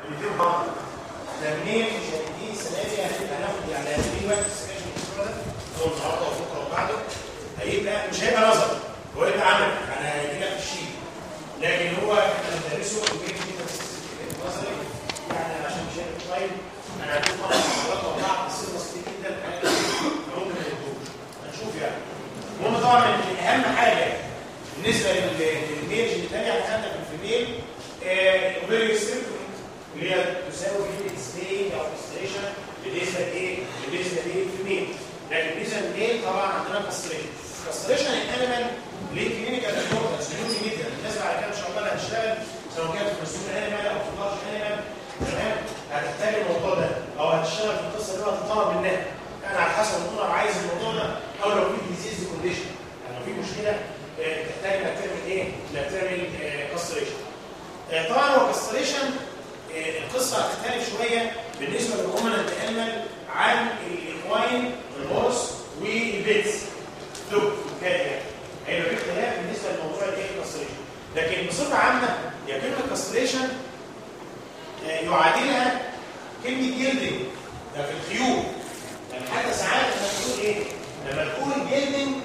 الاثنين بعض ده منين مش هنديه السنه دي هناخد يعني هنديه وقت السكاشن الاسبوع ده او النهارده وبكره وبعده هيبقى مش هيبقى نظري هو هيبقى عملي يعني هيجي لك في الشيء لكن هو احنا بندرسه وبيجي نظري يعني عشان مش هيبقى طيب انا هديك طبعا محاضرات وبعض السنه كتير جدا الحاجات دي ممكن ما يدوش هنشوف يعني المهم طبعا من اهم حاجه بالنسبه للميج الثانيه احنا خدنا في الفيميل الاوبيريو سيمبتوم اللي هي تساوي كلمه ستي او كاستريشن بالنسبه لايه؟ بالنسبه للفيميل لكن بالنسبه للميل طبعا عندنا كاستريشن كاستريشن الانيمال ليه كلينيكال امبورتنس مهم جدا الناس بعد كده ان شاء الله اللي هتشتغل سواء كانت في مسؤول انيمال او في لارج انيمال تمام هتحتاج الموضوع ده او هتشتغل في القصه اللي هو هتطلب منها يعني على حسب الطلب عايز الموضوع ده او لو في ديزيز كونديشن يعني لو في مشكله آه، تحتاج انك تعمل ايه؟ انك تعمل كاستريشن طبعا هو كاستريشن القصه هتختلف شويه بالنسبه للهومن انيمال عن الاكواين والهورس والبيتس دوب كده يعني هيبقى في اختلاف بالنسبه لموضوع الايه الكاستريشن لكن بصفه عامه هي كلمه كاستريشن يعادلها كلمه جلدنج ده في الخيول يعني حتى ساعات لما تقول ايه؟ لما تقول جلدنج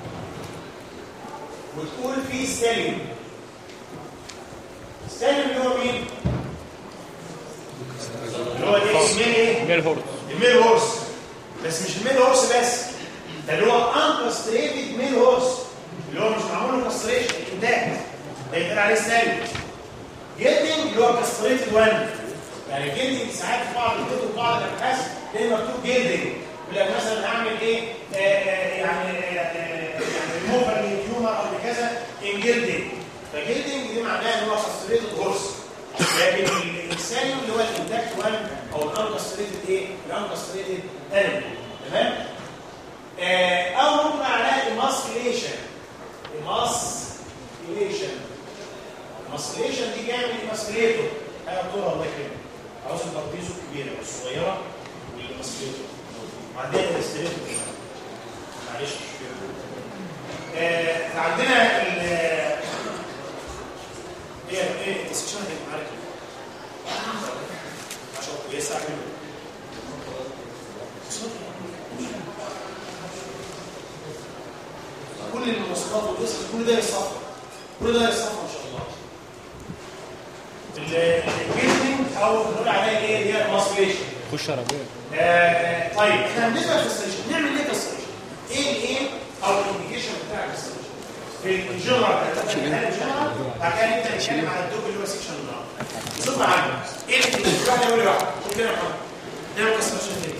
وتقول في ستالين ستالين اللي هو مين؟ اللي هو ايه؟ اسمه ايه؟ ميل هورس الميل هورس بس مش الميل هورس بس ده اللي هو انكستريتد ميل هورس اللي هو مش معمول له كاستريشن انتاج ده يتقال عليه ستالين جلدنج اللي هو كاستريتد وان يعني جلدنج ساعات في بعض الكتب وبعض الابحاث تلاقي مكتوب جلدنج يقول لك مثلا هعمل ايه آه آه يعني آه يعني ريموفر للتيومر او لكذا ان جلدنج فجلدنج دي معناها ان هو كاستريتد هورس لكن الانسان اللي هو الانتاكت وان او الانكستريتد ايه الانكستريتد انيمال تمام آه او ممكن عليها ايماسكيليشن ايماسكيليشن الماسكيليشن دي جايه من ايماسكيليتور حاجه بتقول الله يكرمك عاوز البرتيزو الكبيره والصغيره والماسكيليتور وعندنا الاستريتور معلش آه عندنا ال ايه ايه السكشن هتبقى معاك عشان كويسه اعمل كل المواصفات والقصص كل ده يصفى كل ده يصفى ان شاء الله الجيلدنج او بنقول عليها ايه هي الماسكيليشن خش عربيه آه طيب احنا بالنسبه للكاستريشن نعمل ايه كاستريشن؟ ايه الايه او الانديكيشن بتاع الكاستريشن؟ في الجنرال الجنرال بعد كده نبدا نتكلم على الدوب اللي هو سيكشن النهارده بصفه عامه ايه اللي في واحد يقول لي واحد قول كده يا محمد نعمل كاستريشن ليه؟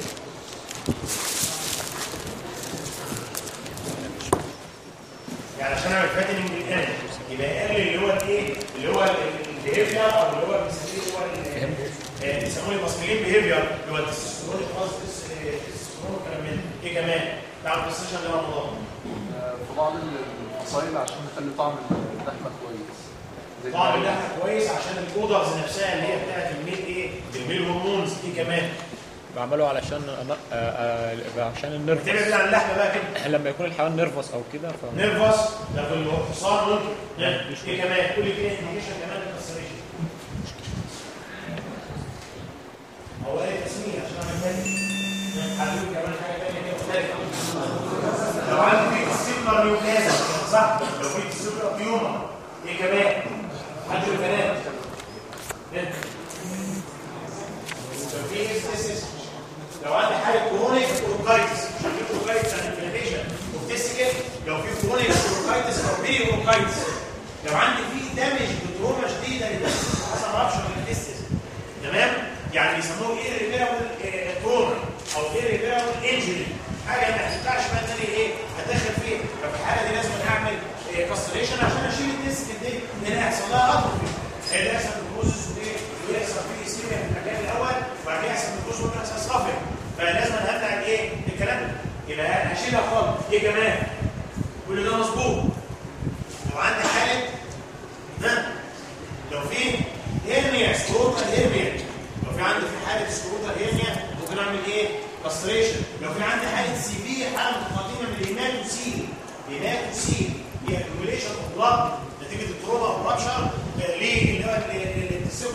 يعني عشان اعمل فاتنج بالان يبقى يقلل اللي هو الايه اللي هو البيهيفير او اللي هو بنسميه هو ال- بيسموه الماسكلين بيهيفير اللي هو التستوستيرون خلاص التستوستيرون والكلام من ده. ايه كمان؟ بعمل كاستريشن لرمضان في بعض الفصائل عشان نخلي طعم اللحمه كويس زي طعم البريد. اللحمه كويس عشان الاودرز نفسها اللي هي بتاعت الميل ايه؟ الميل هرمونز دي كمان بعمله علشان أنا- آه، آه، عشان النرفس بتبعد عن اللحمه بقى كده لما يكون الحيوان نرفس او كده ف نيرفس ده في الحصان ممكن لا، ايه كمان؟ قول لي كده انديكيشن كمان للكاستريشن هو ايه تسميه عشان اعمل تاني هقول كمان حاجه ثانيه كده مختلفه لو عندي في السيكولار نيوكلازم صح لو في السيكولار تيومر ايه كمان حد البنات لو في اس اس لو عندي حاله كرونيك بروكايتس مش عارف بروكايتس عن انفلاميشن وبتسكت لو في كرونيك بروكايتس او بي بروكايتس لو عندي في دامج بتروما شديده للتستس حصل رابشر للتستس تمام يعني بيسموه ايه ريبيرابل تروما او ايه ريبيرابل انجري حاجه ما تنفعش بقى تاني ايه اتدخل فيها ففي الحاله دي لازم اعمل كاستريشن عشان اشيل الديسك دي لان هيحصل لها اطرف اللي يحصل بروسس وايه ويحصل فيه اسكيميا في المكان الاول وبعد كده يحصل بروسس ويحصل صافي فلازم امنع الايه الكلام ده يبقى هشيلها خالص ايه كمان كل ده مظبوط لو عندي حاله ها لو في هيرنيا سكروتال هيرنيا لو في عندي في حاله سكروتال هيرنيا ممكن اعمل ايه كاستريشن لو في عندي حاله سي في حاله مقدمه من الهيماتوسيل هيماتوسيل هي اكيوميليشن اوف بلاد نتيجه التروما او رابشر ليه اللي هو السيلولار بلاد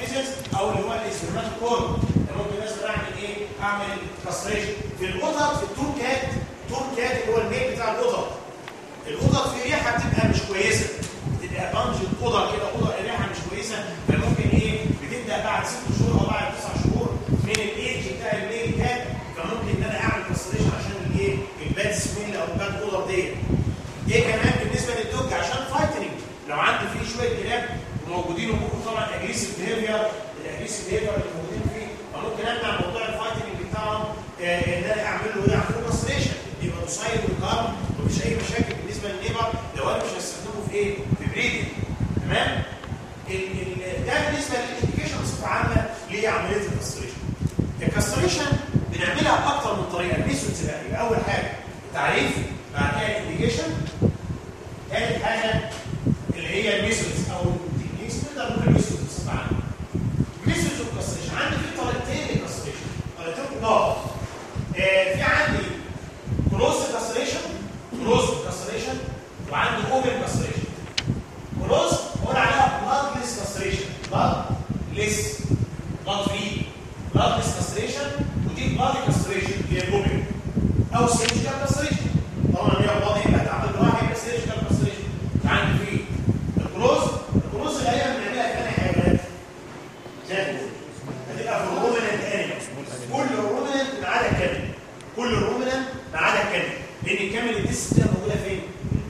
ميزز او اللي هو الاكسبيرمنت كور ممكن مثلا اعمل ايه؟ اعمل كاستريشن في القطط في التون كات تون كات اللي هو الميل بتاع القطط القطط في ريحه بتبقى مش كويسه بتبقى بنج القطط كده قطط ريحه مش كويسه فممكن ايه بتبدا بعد ست شهور او بعد تسع شهور من الايدج بتاع الميل كات فممكن ان انا اعمل كاستريشن عشان الايه الباد سميل او الباد قطط ديت ايه كمان بالنسبه للدوج عشان فايتنج لو عندي فيه شويه كلاب وموجودين وممكن طبعا اجريسيف بيهيفير الاجريسيف بيهيفير اللي موجودين فيه فممكن امنع موضوع الفايتنج بتاعهم آه، ان انا اعمل له ايه اعمل له كاستريشن يبقى مصايب وكارم ومفيش اي مشاكل بالنسبه للنيبر لو انا مش هستخدمه في ايه؟ في بريدنج تمام؟ ال- ال- ده بالنسبه للانديكيشن بصفه عامه لعمليه الكاستريشن. الكاستريشن بنعملها باكثر من طريقه الميثودز بقى يبقى اول حاجه التعريف بعد كده الانديكيشن ثالث حاجه اللي هي الميثودز او التكنيكس نقدر نقول الميثودز بصفه عامه. ميثودز اوف كاستريشن عندي في طريقتين للكاستريشن طريقتين كبار. آه، في عندي كلوز كاستريشن كلوز كاستريشن وعندي اوبن كاستريشن كلوز بقول عليها بلاد ليس كاستريشن بلاد ليس بلاد فري بلاد ليس كاستريشن ودي بلاد كاستريشن اللي هي الاوبن او سيرجيكال كاستريشن طبعا هي بلاد يبقى تعمل جراحه يبقى سيرجيكال كاستريشن عندي في الكلوز الكلوز اللي هي بنعملها كان حيوانات زي ما بقول. هتبقى في الرومننت انيمالز كل الرومننت ما عدا الكامل كل الرومننت ما عدا الكامل لان الكامل الديس بتبقى موجوده فين؟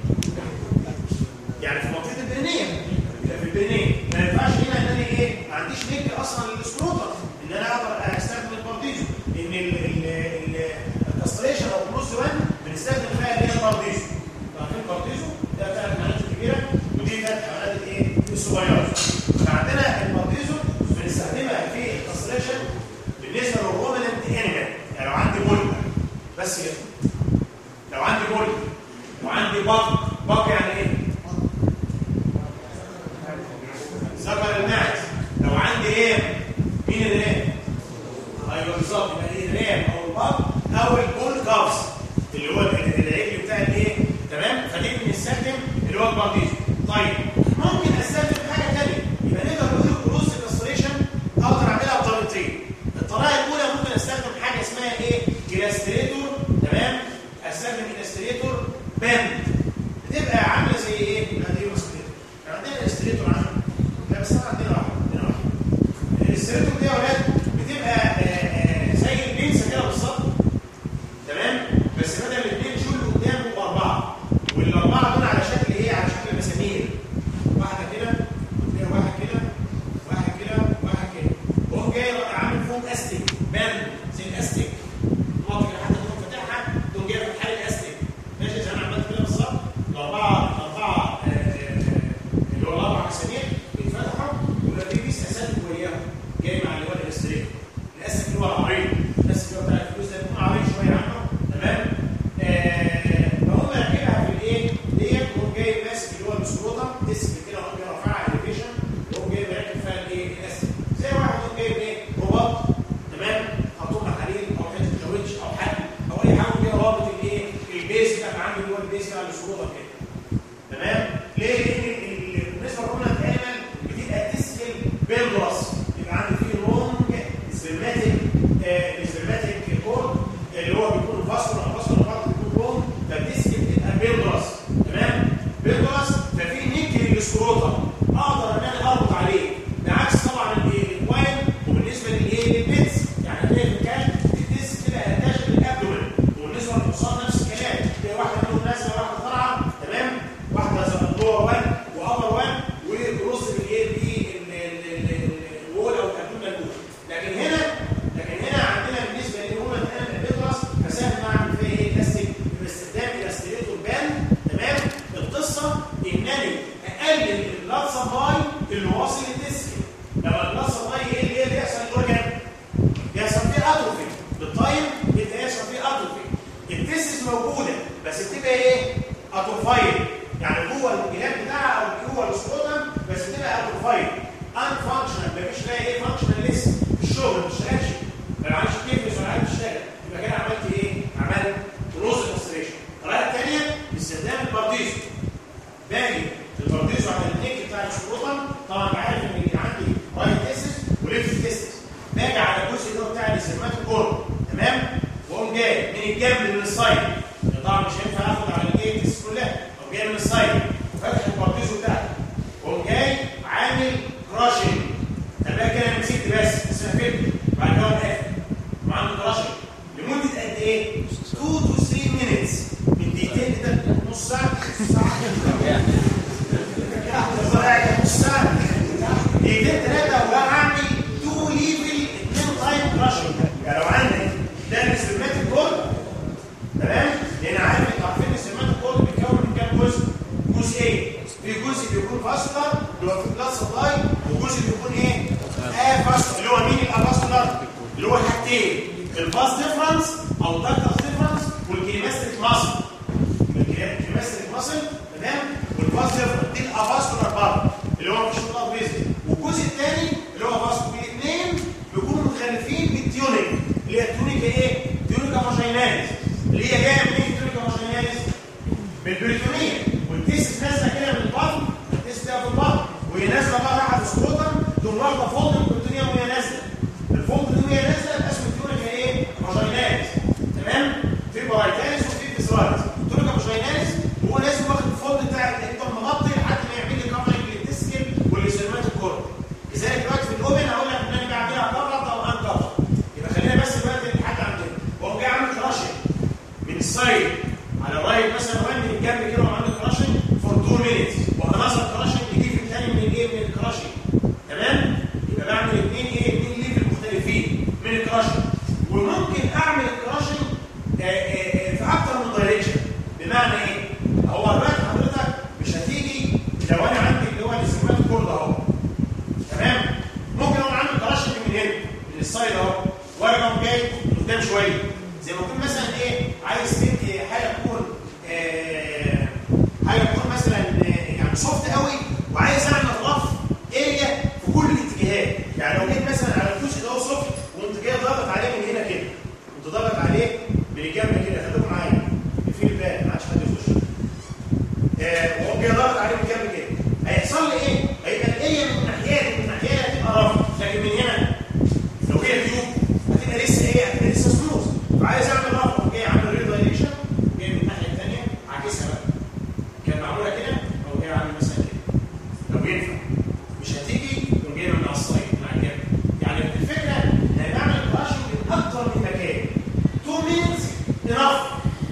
يعني في منطقه البرينيه يبقى في البرينيه ما ينفعش هنا ان انا ايه ما عنديش لينك اصلا للسكروتر ان انا اقدر استخدم البارديزو لان ال- ال- ال- الكاستريشن او الكلوز 1 بنستخدم فيها اللي هي البارديزو عارفين البارديزو ده بتاع الحيوانات الكبيره ودي بتاعت الحيوانات الايه الصغيره فعندنا البارديزو بنستخدمها في الكاستريشن بالنسبه للرومننت انيمال يعني لو عندي بول بس كده لو عندي بول لو عندي بق بق يعني ايه؟ ذكر الماعز لو عندي ايه؟ مين الرام؟ ايوه بالظبط يبقى ايه الرام او البق او البول كافز اللي هو العجل بتاع الايه؟ تمام؟ فدي بنستخدم اللي هو البارديزو طيب ممكن استخدم حاجه ثانيه يبقى نقدر نقول الكروس كاستريشن اقدر اعملها بطريقتين الطريقه الاولى ممكن استخدم حاجه اسمها ايه؟ كلاستريتور تمام؟ استخدم كلاستريتور باند بتبقى عامله زي ايه؟ هذه المسكليتور عندنا الاستريتور عندنا لا بس احنا عندنا واحد عندنا واحد الاستريتور دي يا ولاد بتبقى آه، آه، زي البينسه كده بالظبط تمام بس بدل الاثنين شو اللي قدام يبقوا اربعه والاربعه دول على شكل ايه؟ على شكل مسامير واحده كده وتلاقي واحد كده واحد كده واحد كده وهو جاي عامل فوق استيك باند زي الاستيك نقط كده حتى تقوم فاتحها تقوم جاي في حال الاستيك ماشي زي ما عملت كده بالظبط الاربعه الاربعه آه، آه، اللي هو الاربع مسامير بيتفتحوا ويبقى في بيس اساتيك وياهم جاي مع اللي هو الاستريك الاستيك اللي هو العريض الاستيك اللي هو بتاع الفلوس ده بيكون عريض شويه عنه تمام آه، فهم راكبها في الايه ديت وهو جاي ماسك اللي هو السكروتم ديسك كده وهو جاي رافعها اليفيشن وهو جاي راكب فيها الايه الاستيك زي واحد يقوم جايب ايه رباط تمام حطوه محاليل او حته كاوتش او حبل او اي حاجه كده رابط الايه البيس بتاع عندي اللي هو البيس بتاع السكروتم كده تمام ليه لان ال- بالنسبه للرومنت انيمال بتبقى تسكل بيلدرس يبقى عندي فيه لونج سبرماتيك سبرماتيك كورد اللي هو بيكون فاسكولار فاسكولار بارت بيكون لونج فالديسك بتبقى بيلدرس تمام بيلدرس ففي نيك للسكروتم اقدر ان انا اربط عليه بعكس طبعا الايه الواين وبالنسبه للايه للبيتس يعني هتلاقي في الكاش الديسك كده اتاش بالابدومن وبالنسبه للحصان نفس الكلام تلاقي واحده منهم نازله واحده طالعه تمام واحده زي لور 1 وابر 1 ورز بالايه بالوول او الابدومن وول لكن هنا لكن هنا عندنا بالنسبه للهومن انا البيترس فسهل اعمل فيها ايه بلاستيك باستخدام الاستريتور بان تمام القصه انني اقلل البلاد سبلاي اللي واصل للديسك لما البلاد سبلاي ايه اللي اللي يحصل الاورجان يحصل فيه اتروفي بالتايم يبقى يحصل فيه اتروفي التيسس موجوده بس بتبقى ايه اتروفايد يعني جوه الجهاز بتاعها او جوه السكروتم بس بتبقى اتروفايد ان فانكشنال مفيش فيها ايه فانكشنال لسه في الشغل ما بتشتغلش ما عادش تنفذ ولا عارف تشتغل يبقى كده عملت ايه؟ عملت روز كونستريشن الطريقه الثانيه باستخدام البارديزو باجي البارديزو على النيك بتاع السكروتم طبعا بعرف ان اللي عندي رايت تيسس الجنب من السايد طبعا مش هينفع اخد على الايتس كلها او جاي من السايد وفاتح البارتيزو بتاعتي واقوم جاي عامل كراشنج طب بقى كده انا مسكت بس اسمها فيلم بعد كده اقوم قافل وعامل كراشنج لمده قد ايه؟ 2 to 3 minutes من دقيقتين كده نص ساعه نص ساعه نص ساعه دقيقتين ثلاثه وهعمل 2 ليفل 2 تايم كراشنج يعني لو عندك ده السيرماتيك كود تمام لان عارف انتوا عارفين السيرماتيك كود بيتكون من كام جزء جزئين في جزء بيكون فاسكولار اللي هو في بلاد سبلاي وجزء بيكون ايه افاسكولار اللي هو مين الافاسكولار اللي هو حاجتين الباس ديفرنس او الدكتس ديفرنس والكيمستريك ماسل الكيمستريك ماسل تمام والباس ديفرنس دي الافاسكولار بار اللي هو مش بلاد بيزل والجزء الثاني اللي هو فاسكولار الاثنين بيكونوا متخلفين بالتيونيك اللي هي التونيكا ايه؟ تونيكا فاجيناليس اللي هي جايه منين التونيكا فاجيناليس؟ بالبريتونيه والتيسس نازله كده من البطن التيسس ده في البطن وهي نازله بقى رايحه السكروتم تقوم واخده فولد من البريتونيه وهي نازله الفولد دي وهي نازله يبقى اسمه التونيكا ايه؟ فاجيناليس تمام؟ في بارايتاليس وفي فيسراليس التونيكا فاجيناليس هو لازم واخد الفولد بتاع الانتم مغطي لحد ما يعمل لي كفرنج للتسكل والسيرمات الكورد لذلك دلوقتي في الاوبن هقول لك ان انا بعملها كفر او ان كفر يبقى خلينا بس دلوقتي لحد عندنا واقوم جاي عامل كراشنج من السايد على الرايت مثلا وين من الجنب كده وعامل كراشنج فور 2 مينتس وخلاص الكراشنج يجي في الثاني من الايه من الكراشنج تمام يبقى بعمل اثنين ايه اثنين ليفل مختلفين من الكراشنج وممكن اعمل الكراشنج آه، آه، آه، في اكتر من دايركشن بمعنى ايه هو دلوقتي حضرتك مش هتيجي لو انا عندي اللي هو الاستقبال كورد اهو تمام ممكن اقوم عامل كراشنج من هنا من السايد اهو وانا اقوم جاي قدام شويه زي ما اكون مثلا ايه عايز تدي حاجه تكون آه حاجه تكون مثلا آه يعني سوفت قوي وعايز اعمل رف اريا في كل الاتجاهات يعني لو جيت مثلا على الجزء ده هو سوفت وقمت جاي ضاغط عليه من هنا كده قمت ضاغط عليه من الجنب كده خليكم معايا في البال ما عادش حد يخش آه وقوم جاي ضاغط عليه من الجنب كده هيحصل لي ايه؟ هيبقى الاريا من ناحيتي من ناحيتي هتبقى رف لكن من هنا لو هي تيوب هتبقى لسه ايه؟ هتبقى لسه سموث فعايز اعمل رفع جاي عامل ري دايركشن جاي من الناحيه الثانيه عاكسها بقى كان معموله كده او جاي عامل مثلا كده لو ينفع مش هتيجي تقوم جاي من على الصعيد من على الجنب يعني الفكره ان انا بعمل كراشنج من اكتر من مكان 2 مينتس انف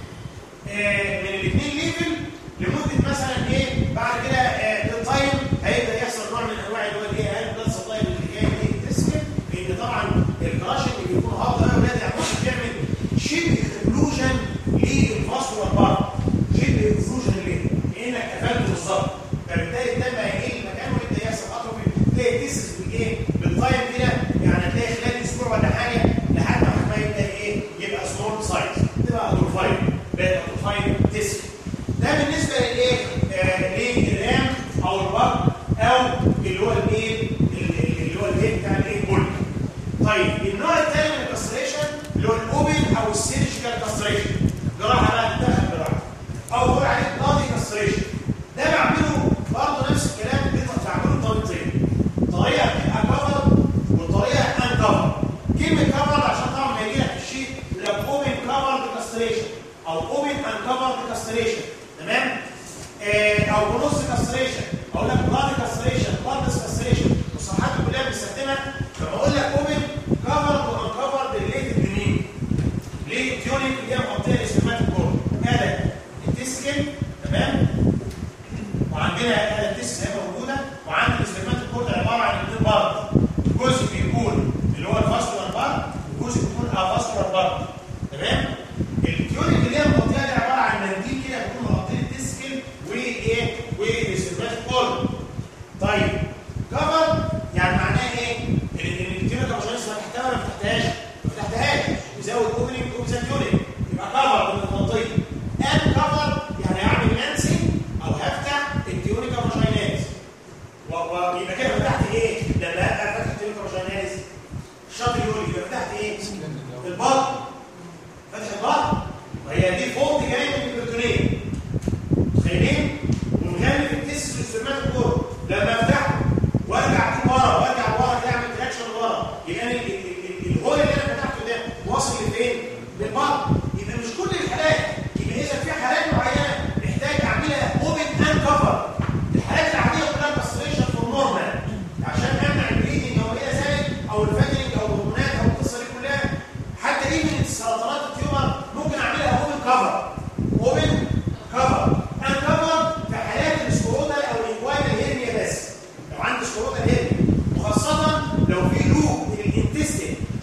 من الاثنين ليفل لمده مثلا ايه بعد كده التايم هيبدا يحصل نوع من انواع اللي هو الايه هل بلاد سبلاي اللي جاي ايه تسكن لان طبعا الكراشنج بيكون هارد قوي وبدا يعمل بيعمل شبه اكلوجن للفاسكولار بار شبه اكلوجن ليه؟ كانك قفلته بالظبط فبالتالي الدم هيقل مكانه ويبدا يحصل اتروفي تلاقي تيسس بالايه؟ بالتايم كده يعني هتلاقي خلال اسبوع ولا حاجه لحد ما حجمها يبدا ايه؟ يبقى سمول سايز تبقى اتروفايد بقت اتروفايد تيسس ده بالنسبه للايه؟ آه للرام او البر او اللي هو الايه؟ اللي هو الايه بتاع الايه؟ بول طيب النوع الثاني من الكاستريشن اللي هو الاوبن او السيرجيكال كاستريشن جراحه بقى تدخل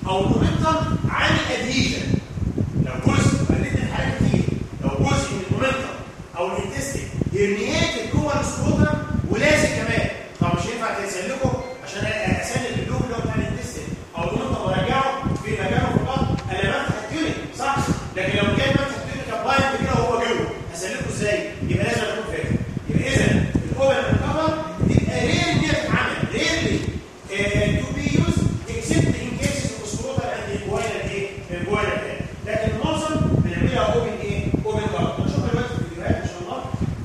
او المومنتم عن الادهيجن لو جزء خلينا حاجه كتير لو جزء من المومنتم او الانتستين هرنيات جوه السكروتم ولازم كمان طب مش ينفع تسلكه عشان اسلك اللوب اللي هو بتاع الانتستين او المومنتم وارجعه في مكانه في الارض انا بفتح التيونيك صح لكن لو كان بفتح التيونيك كبلاينت كده وهو جوه هسلكه ازاي يبقى لازم اكون فاكر يبقى اذا الاوبن كفر تبقى رير ان هي تتعمل ريرلي تو بي يوز اكسبت ان كيسز اوف سكروتال اند انجوينال ايه انجوينال لكن معظم بنعملها اوبن ايه اوبن كفر هنشوفها دلوقتي في الفيديوهات ان شاء الله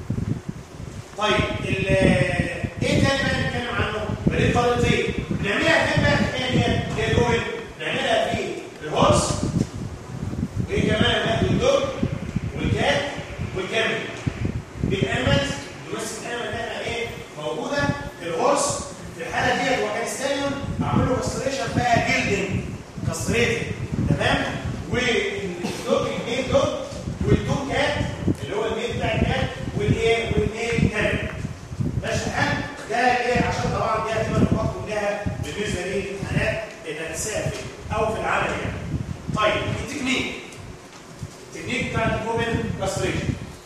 طيب ال ايه تاني بقى نتكلم عنه؟ بنين طريقتين بنعملها فين بقى الحكايه دي؟ هي الاوبن نعملها في الهورس وايه كمان ناخد الدوج والكات والكامل بالامز بس الامل ده ايه موجوده في الهورس في الحاله ديت هو كان ستاليون اعمل له كاستريشن بقى جلدنج كاستريتنج تمام والدوج المين دوج والدوج كات اللي هو المين بتاع الكات والايه والمين كامل ماشي الحال ده ايه عشان طبعا دي هتبقى نقاط كلها بالنسبه للامتحانات انك تسافر او في العمل يعني طيب التكنيك التكنيك بتاع الكومن كاستريشن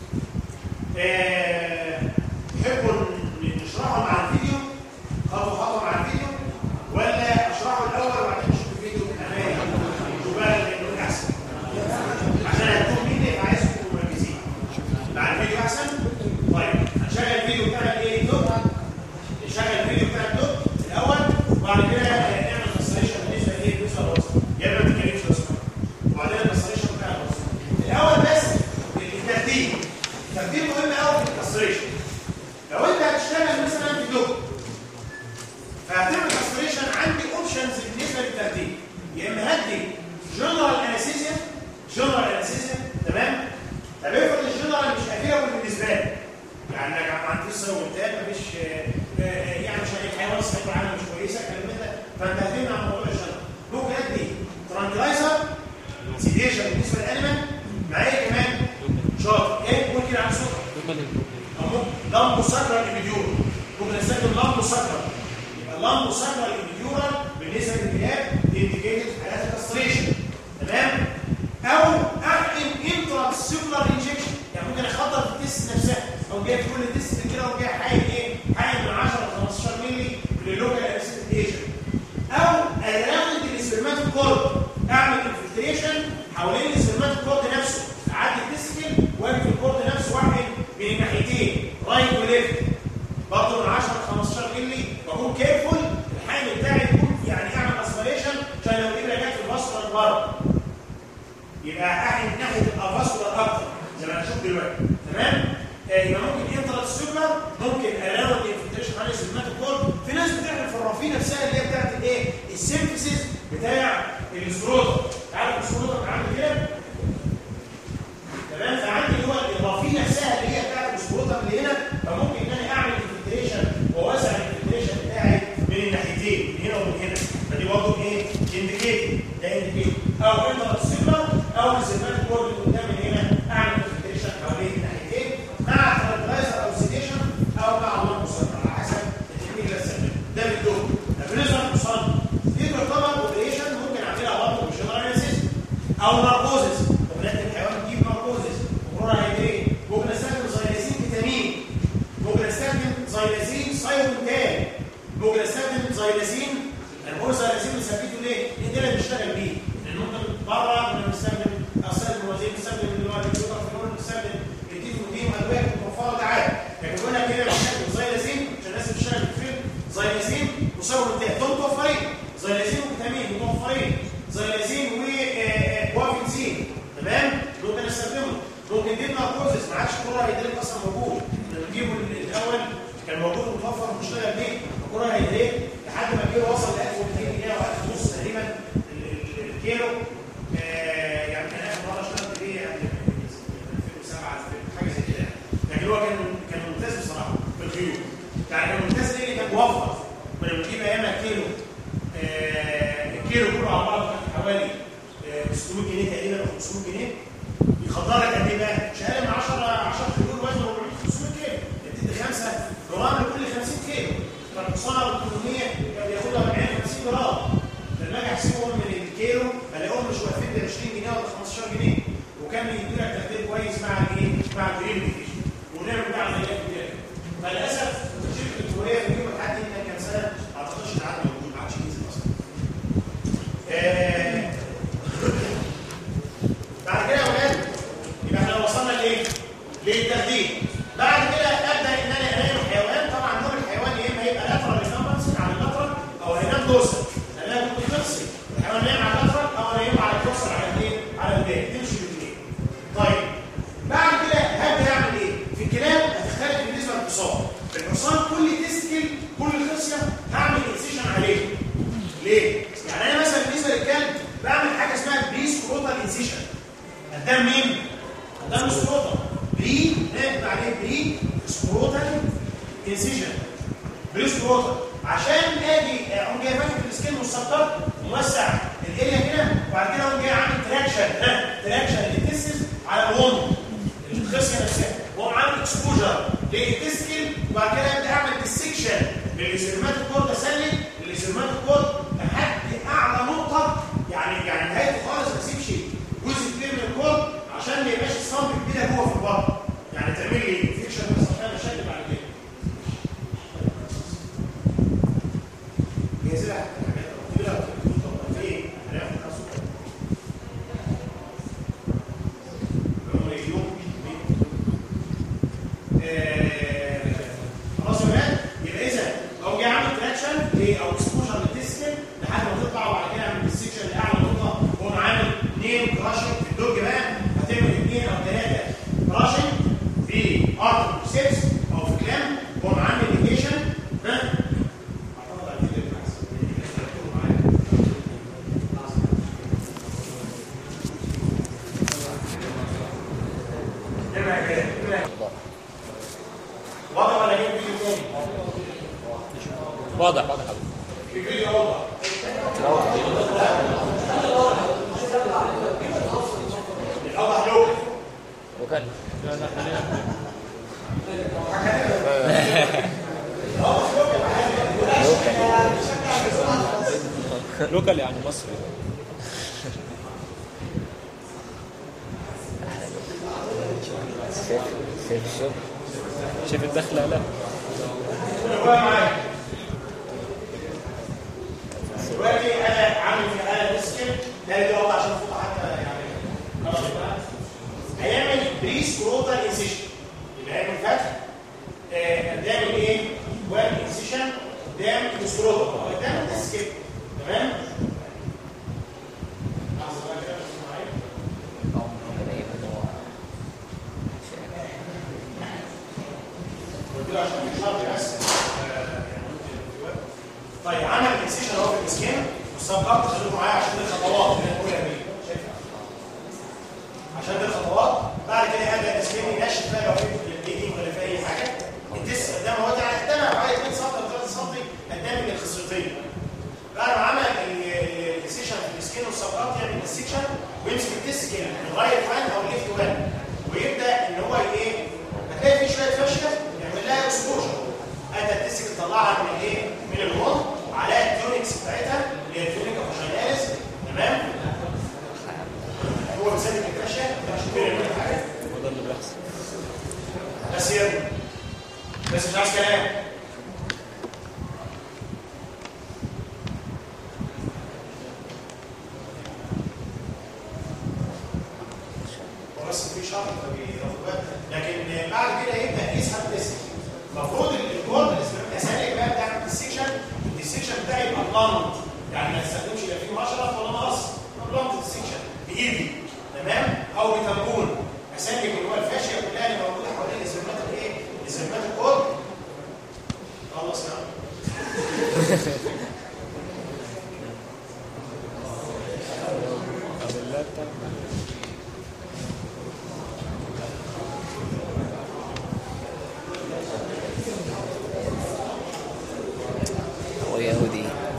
تحبوا نشرحه مع الفيديو خطوه خطوه مع الفيديو ولا اشرحه الاول وبعدين نشوف الفيديو من امامي نشوف بقى اللي احسن عشان هتكون مين اللي عايزكم تكونوا مركزين مع الفيديو احسن طيب هنشغل الفيديو بتاع الايه الدوت نشغل الفيديو بتاع الدوت الاول وبعد كده نعمل كاستريشن بالنسبه لايه بالنسبه للوسط يا اما ما تتكلمش بس وبعدين الكاستريشن بتاع الوسط الاول بس الترتيب الترتيب مهم قوي في الكاستريشن لو انت هتشتغل مثلا في دوت فهتعمل كاستريشن عندي اوبشنز بالنسبه للترتيب يا اما هدي جنرال انستيزيا جنرال انستيزيا تمام طب افرض الجنرال مش افيربل بالنسبه لي يعني انا ما عنديش سيرومنتات مفيش آه، آه، يعني مش الحيوان الصحي العالم مش كويسه كلام من ده فانت هتمنع عن موضوع الجنرال ممكن ادي ترانكلايزر سيديشن بالنسبه للانيمال معايا كمان شاطر ايه قول كده على صوتك لامبو ساكرال ايميديورال ممكن استخدم لامبو ساكرال يبقى لامبو ساكرال ايميديورال بالنسبه للكلاب انديكيتد حالات الكاستريشن تمام او احقن انترا سيلولار انجكشن يعني ممكن اخطر في التست نفسها او جاي في كل تست كده وجاي حاجه ايه حاجه من 10 ل 15 مللي للوكال انستيشن او اراوند الاسبرماتيك كورد اعمل انفلتريشن حوالين الاسبرماتيك كورد نفسه اعدي التستكل واجي في الكورد نفسه واحد من الناحيتين رايت وليفت برضه من 10 ل 15 مللي واكون كيرفول الحامل بتاعي يكون يعني اعمل اسبريشن عشان لو الابره جت في البصره بره يبقى احد ناحيه الافاسكولار اكتر زي ما هنشوف دلوقتي تمام آه، يبقى ممكن انترا سيلولار ممكن اراوند انفلتريشن على سيجمنت كورد في ناس بتعمل في الرافيه نفسها اللي هي بتاعت الايه السيمفيسيس بتاع السكروتر عارف السكروتر عامل كده تمام فعندي اللي هو الرافيه نفسها اللي هي بتاعت السكروتر اللي هنا فممكن ان انا اعمل انفلتريشن واوسع الانفلتريشن بتاعي من الناحيتين من هنا ومن هنا فدي برضه ايه انديكيتد ده انديكيتد او انترا سيلولار او السيجمنت كورد اللي قدام من هنا اعمل انفلتريشن حوالين الناحيتين مع ترانكلايزر او سيديشن او مع الله مسيطر على حسب التكنيك اللي استخدمه ده بالدور ده بالنسبه للمصاب دي تعتبر اوبريشن ممكن اعملها برضه بالجنرال انستيزيا او ناركوزس وبنات الحيوان تجيب ناركوزس وكورونا هيدرين ممكن استخدم زيلازين فيتامين ممكن استخدم زيلازين سايومنتال ممكن استخدم زيلازين انا بقول زيلازين بنثبته ليه؟ لان ده اللي بنشتغل بيه لان ممكن بره كنا بنستخدم استخدم الوزين بنستخدم اللي هو الكمبيوتر فينول بنستخدم التيتومودين وادويه متوفره تعالى لكن قلنا كده بنستخدم زيلازين عشان الناس اللي بتشتغل في الفيلم زيلازين وسايومنتال دول متوفرين زيلازين وفيتامين متوفرين زيلازين ووافنزين تمام ممكن استخدمه ممكن دي ناركوزس ما عادش كورونا هيدريت اصلا موجود لما نجيبه الاول كان موجود متوفر ومشتغل بيه الكورونا هيدريت لحد ما الكيلو وصل ل 1200 جنيه او 1000 ونص تقريبا ال- ال- الكيلو آه، يعني كان اخر مره اشتغلت بيه يعني 2007 حاجه زي كده لكن هو كان كان ممتاز بصراحه في الخيول يعني كان ممتاز ليه كان موفر كنا بنجيب ايامها كيلو آه، الكيلو كله على بعضه كان حوالي آه، 600 جنيه تقريبا او 500 جنيه يخضر لك قد ايه بقى؟ مش اقل من 10 10 خيول وزنه 400 500 كيلو بتدي 5 جرام لكل 50 كيلو فالحصانه ال 800 كان بياخدها 40 50 جرام لما اجي احسبهم من الكيلو الاول مش واقفين ب 20 جنيه ولا 15 جنيه وكان بيدي لك تقدير كويس مع الايه؟ مع الجرين بيكيشن ونعمل بتاع عمليات كتير فللاسف شركه الكوريه في اليوم لحد ما كان سنه ما اعتقدش ان عاد موجود ما عادش ينزل اصلا. آه، بعد كده يا ولاد يبقى احنا وصلنا لايه؟ للتخدير. بعد كده ابدا ان انا انام الحيوان طبعا نوع الحيوان يا اما يبقى لاترال ريكمبنس على اللاترال او هينام دورسال. انا كنت بتفصل الحيوان نايم على اللاترال او هينام على الدورسال على الايه؟ على الباقي تمشي بالاثنين. طيب بعد كده هبدا اعمل ايه؟ في الكلاب هتختلف بالنسبه للحصان. في الحصان كل تستكل كل خصيه هعمل انسيشن عليه. ليه؟ يعني انا مثلا بالنسبه للكلب بعمل حاجه اسمها بري سكروتال انسيشن. قدام مين؟ قدام السكروتال. بري نكتب عليه بري سكروتال انسيشن. بري سكروتال عشان اجي اقوم جاي فاتح السكين مسطر موسع الاريا كده وبعد كده اقوم جاي عامل تراكشن ها تراكشن للتستس على الوند الخصيه نفسها واقوم عامل اكسبوجر للتستكل وبعد كده ابدا اعمل ديسكشن للسيرمات الكورد اسلك للسيرمات الكورد لحد اعلى نقطه يعني يعني نهايته خالص ما اسيبش جزء كبير من الكورد عشان ما يبقاش الصمت كبيره جوه في البطن يعني تعمل لي انفكشن بس عشان اشد بعد كده هي سلعه حاجات كتيره ايه هناخد خمسه خلاص يا ولاد يبقى اذا اقوم جاي عامل تراكشن ايه او اكسبوجر للتستكل لحد ما تطلع وبعد كده اعمل ديسكشن لاعلى نقطه واقوم عامل اثنين كراشنج في الدوج بقى هتعمل اثنين او ثلاثه كراشنج في ارتر سيبس او في كلام واقوم عامل انديكيشن ها اعتقد على كده يبقى احسن معايا جمع كده جمع. واضح ولا جايب فيديو تاني؟ واضح واضح حضرتك في فيديو اوضح الاوضح لوكال وكان لوكال يعني مصري سيف سيف شوف شايف الدخله لا بقى معايا دلوقتي انا عامل في حاله ديسكن ده اللي هو عشان فوق حتى يعني خلاص بقى هيعمل بريس كروتال انسيشن يبقى هيعمل فتح آه، قدام الايه؟ وان انسيشن قدام السكروتال قدام الديسكن تمام؟ لحظه بقى كده بس معايا قلت له عشان مش شرط بس طيب عمل الانسيشن اهو في الاسكان والسبقات خليكم معايا عشان دي الخطوات اللي انا بقولها دي شايفها عشان دي الخطوات بعد كده هبدا الاسكان ينشف بقى لو في الايدين ولا في اي حاجه الدس قدام اهو ده قدامها حوالي 2 سم او 3 سم قدام من الخصيتين بعد ما عمل الانسيشن في الاسكان والسبقات يعمل السكشن ويمسك الدس كده من رايت وان او ليفت وان ويبدا ان هو ايه هتلاقي في شويه فشله يعمل لها اكسبوجر ادى الديسك تطلعها من الايه؟ من الهون على التيونكس بتاعتها اللي هي التيونيكا فاجيناليس تمام؟ هو بيسمي الفاشيه عشان كده يعمل حاجه هو ده اللي بيحصل بس يا ابني بس مش عايز كلام هو بس في شرط فبياخد بالك لكن بعد كده يبدا يسحب الديسك المفروض الكورد الاساليب بقى بتاعت الديسكشن الديسكشن بتاعي يبقى بلانت يعني ما استخدمش لا فيه مشرط ولا مقص بلانت ديسكشن بايدي تمام او بتمرون اساليب اللي هو الفاشيه كلها اللي موجوده حوالين الزمات الايه؟ الزمات الكورد خلص يا عم طب اللابتوب هو يهودي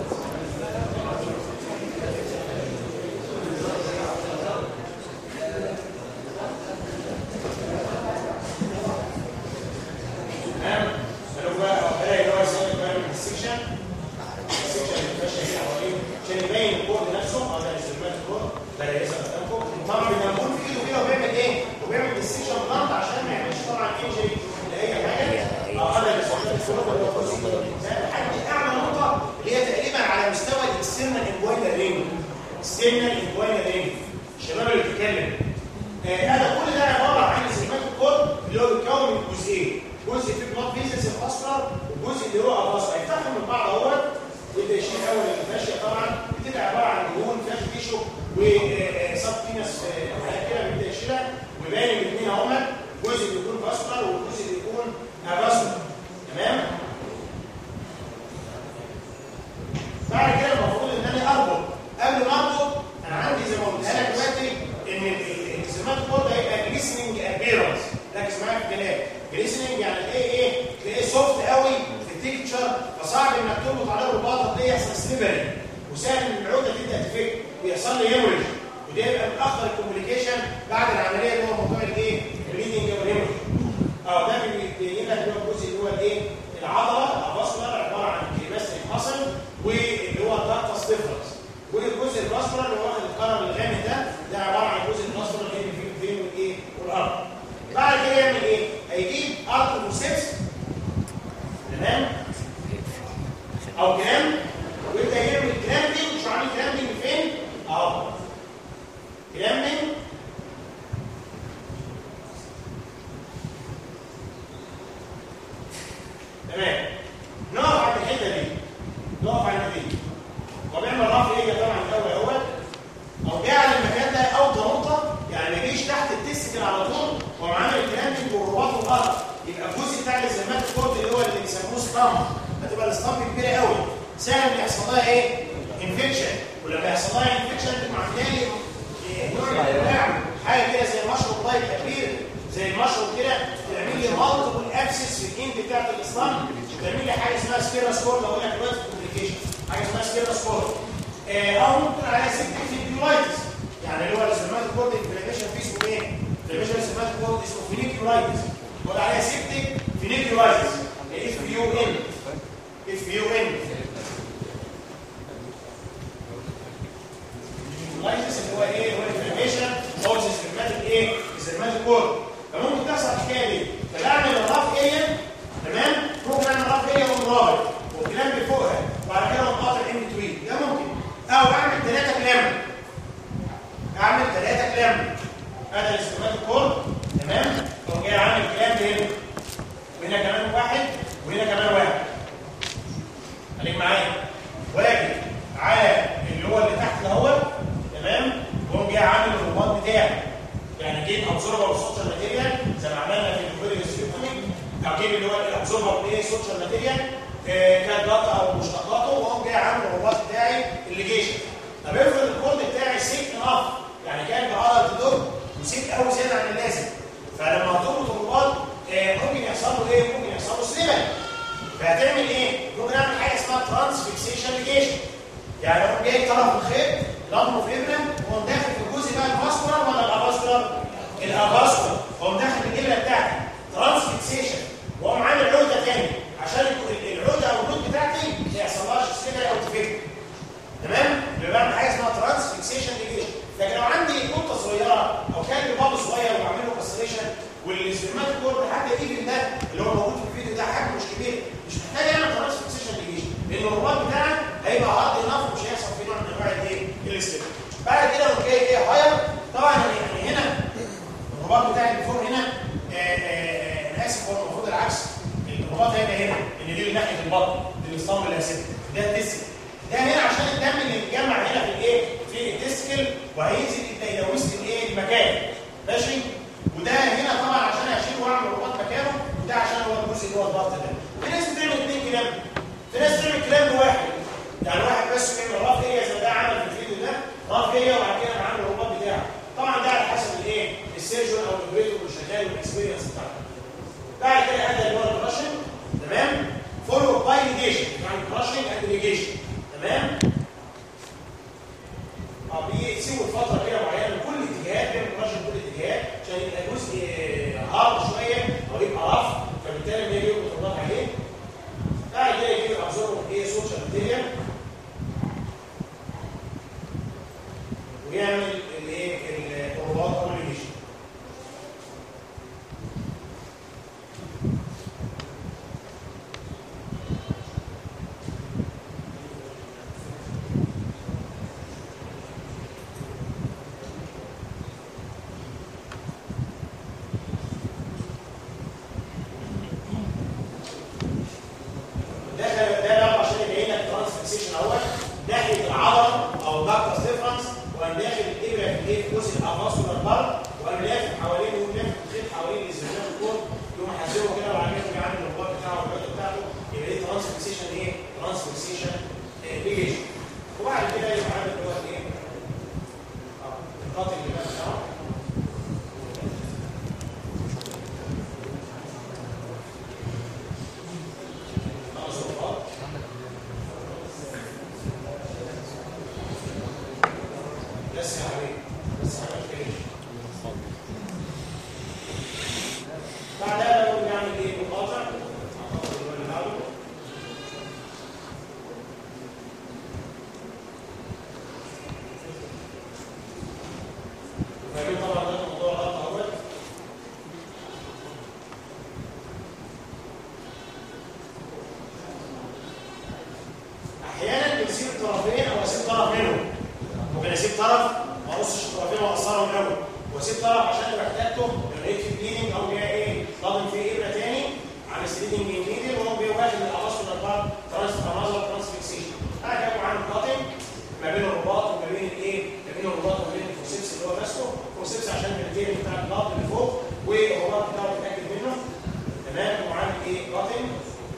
تمام قالوا بقى بدا اللي هو يسالك بقى من السكشن السكشن اللي ماشيه كده حوالين عشان يبان باين الكود نفسه اه ده السيرمات الكود ده رئيس قدامكم طبعا بيبقى موجود في ايده كده وبيعمل ايه؟ وبيعمل ديسكشن بلانت عشان ما يعملش طبعا انجري ولا اي حاجه اه هذا السيرمات الكود اللي هو لحد اعلى نقطه اللي هي تقريبا على مستوى الاكسترنال انجوينال رينج اكسترنال انجوينال رينج الشباب اللي بتتكلم آه، هذا كل ده عباره عن سيجمنت الكود اللي هو بيتكون من جزئين جزء فيه بلاد فيزيس الاسفر والجزء اللي هو الاسفر يفتحوا من بعض اهوت ويبدا يشيل اول الماشيه طبعا بتبقى عباره عن دهون فلاش تيشو وسب فينس حاجات كده بيبدا يشيلها ويبين الاثنين اهوت جزء بيكون فاسفر والجزء بيكون اباسفر تمام بعد كده المفروض ان انا اربط قبل ما اربط انا عندي زي ما قلت لك دلوقتي ان الالتزامات الكود هيبقى جليسننج ابيرنس ركز معايا في الكلام جليسننج يعني ايه ايه تلاقيه سوفت قوي في التكتشر فصعب انك تربط عليه رباطه تلاقيه يحصل سليبري وسهل ان العقده تبدا تفك ويحصل لي هيموريج وده يبقى من اخطر الكوميونيكيشن بعد العمليه اللي هو موضوع الايه البليدنج او الهيموريج اه ده بيبين لك اللي هو الجزء اللي هو الايه العضله الفاسكولار عباره عن كريماستريك حصل واللي هو الدكتس ديفرنس والجزء الفاسكولار اللي هو واخد القلم الغامق ده ده عباره عن الجزء الفاسكولار اللي بين الفين والايه والارض بعد كده يعمل ايه هيجيب ارتروسيبس تمام او كلام ويبدا يعمل كلامبنج مش عامل كلامبنج فين اهو كلامبنج تمام نقف عند الحته دي نقف عند دي وبيعمل رفع ايه طبعا الاول اهوت او جه على المكان ده اوطى نقطه يعني ما يجيش تحت التستكل على طول ومعامل الكلام دي والرباط والارض يبقى الجزء بتاع الزمات الكود اللي هو اللي بيسموه ستامب هتبقى الستامب كبيره قوي سهل ان يحصل لها ايه؟ انفكشن ولما يحصل لها انفكشن تبقى عامله نوع من انواع حاجه كده زي المشروب لايك كبير زي المشروب كده تعمل لي مالتيبل ابسس في الاند بتاعت الاسلام تعمل لي حاجه اسمها سكيرا سكور لو لك دلوقتي كومبليكيشن حاجه اسمها سكيرا سكور آه او ممكن عليها سيبتك فيبيولايتس يعني اللي هو السمات الكورد انفلاميشن فيه اسمه ايه؟ انفلاميشن السمات الكورد اسمه فينيكيولايتس ولا عليها سيبتك فينيكيولايتس اف يو ان اف يو ان اللايسس اللي هو ايه هو الانفلاميشن هو السيستماتيك ايه السيستماتيك كورد فممكن تحصل الحكايه دي فبعمل الرف ايه تمام ممكن اعمل رف ايه ومرابط والكلام فوقها وبعد كده مقاطع ان توين ده ممكن او اعمل ثلاثه كلام اعمل ثلاثه كلام هذا السيستماتيك كورد تمام اقوم جاي عامل كلام هنا وهنا كمان واحد وهنا كمان واحد خليك معايا واجي على اللي هو اللي تحت اهوت تمام واقوم جاي عامل الرباط بتاعي يعني جيب ابزوربر وسوشيال ماتيريال زي ما عملنا في الكوبيري سيركومي او جيب اللي هو الابزوربر بايه سوشيال ماتيريال كاد داتا او مشتقاته واقوم جاي عامل الرباط بتاعي الليجيشن طب افرض الكود بتاعي سيك انف يعني كان بعضله تدق وسيك قوي زياده عن اللازم فلما هتربط الرباط ممكن يحصل له ايه؟ ممكن يحصل له سليبل فهتعمل ايه؟ ممكن اعمل حاجه اسمها ترانس فيكسيشن ليجيشن يعني اقوم جاي طرف الخيط لمه في ابره واقوم داخل في الجزء بقى الفاسكولار ولا الافاسكولار؟ الافاسكولار واقوم داخل الابره بتاعتي ترانس فيكسيشن واقوم عامل عقده تاني عشان العقده او النوت بتاعتي ما يحصلهاش سليبل او تفك تمام؟ يبقى بعمل حاجه اسمها ترانس فيكسيشن ليجيشن لكن لو عندي نقطه صغيره او كان باب صغير وبعمل له كاستريشن والسبرمات الكورد حتى ايفن ده اللي هو موجود في الفيديو ده حجمه مش كبير مش محتاج يعمل ترانس فيكسيشن ليجيشن لان الرباط بتاعك هيبقى عرض نفط ومش هيحصل فيه نوع من انواع الايه؟ الاستيب بعد كده لو جاي ايه هاير طبعا يعني هنا الرباط بتاعي اللي فوق هنا انا اسف هو المفروض العكس الرباط هيبقى هنا ان دي ناحيه البطن دي الاسطمبه الاساسيه ده التسك ده هنا عشان الدم اللي اتجمع هنا في الايه؟ في التسكل وهينزل الى وسط الايه؟ المكان ماشي؟ وده هنا طبعا عشان اشيل واعمل رباط مكانه وده عشان هو الجزء اللي هو الضغط ده في ناس بتعمل اثنين كلام في ناس بتعمل كلام واحد يعني واحد بس بيعمل رف هي زي ده عمل في الفيديو ده رف هي وبعد كده عامل الرباط بتاعه طبعا ده على حسب الايه السيرجن او الاوبريتور اللي شغال والاكسبيرينس بتاعته بعد كده هذا اللي هو الكراشنج تمام فولو باي ليجيشن يعني كراشنج اند ليجيشن تمام طب يسيبوا فتره كده معينه من كل اتجاهات بيعمل كراشنج كل اتجاهات عشان يبقى جزء هارد شويه او يبقى رف فبالتالي لما يجي يربط الرباط عليه بعد كده يجيب الابزوربر ايه سوشيال ماتيريال ويعمل الايه الرباط او الليجن ده ده بقى عشان يبين لك ترانسفيكسيشن اهوت ناحيه العضله او الباكتس ديفرنس وقام داخل الابره في الايه في جزء الافاسكولار بار وقام لافف حوالينه ولافف الخيط حوالين الزجاج الكور يقوم حاسبه كده وبعد كده بيعمل الرباط بتاعه والرباط بتاعته يبقى دي ترانسفيكسيشن ايه؟ ترانسفيكسيشن ليجيشن وبعد كده يبقى عامل دلوقتي ايه؟ اه القاتل اللي بقى بتاعه ناقص الرباط بس يا حبيبي بس ما تتكلمش بعدها لو بنعمل ايه مقاطع مقاطع اللي بعده فاهمين طبعا ده موضوع الربط اول احيانا بنسيب طرفين او اسيب طرف منهم ممكن اسيب طرف ما اقصش الطرفين واقصرهم الاول واسيب طرف عشان لو احتاجته لو لقيت في بليدنج او جاي ايه ضامن فيه ابره تاني على سليدنج نيدل وهو بيواجه الاعراض في الاربعه ترانسفيرمازل ترانسفيكسيشن هذا كان عامل كاتنج ما بين الرباط وما بين الايه ما بين الرباط وما بين الفوسيبس اللي هو ماسكه الفوسيبس عشان البكتيريا بتاع الضغط اللي فوق والرباط بتاعه بيتاكد منه تمام وعامل ايه كاتنج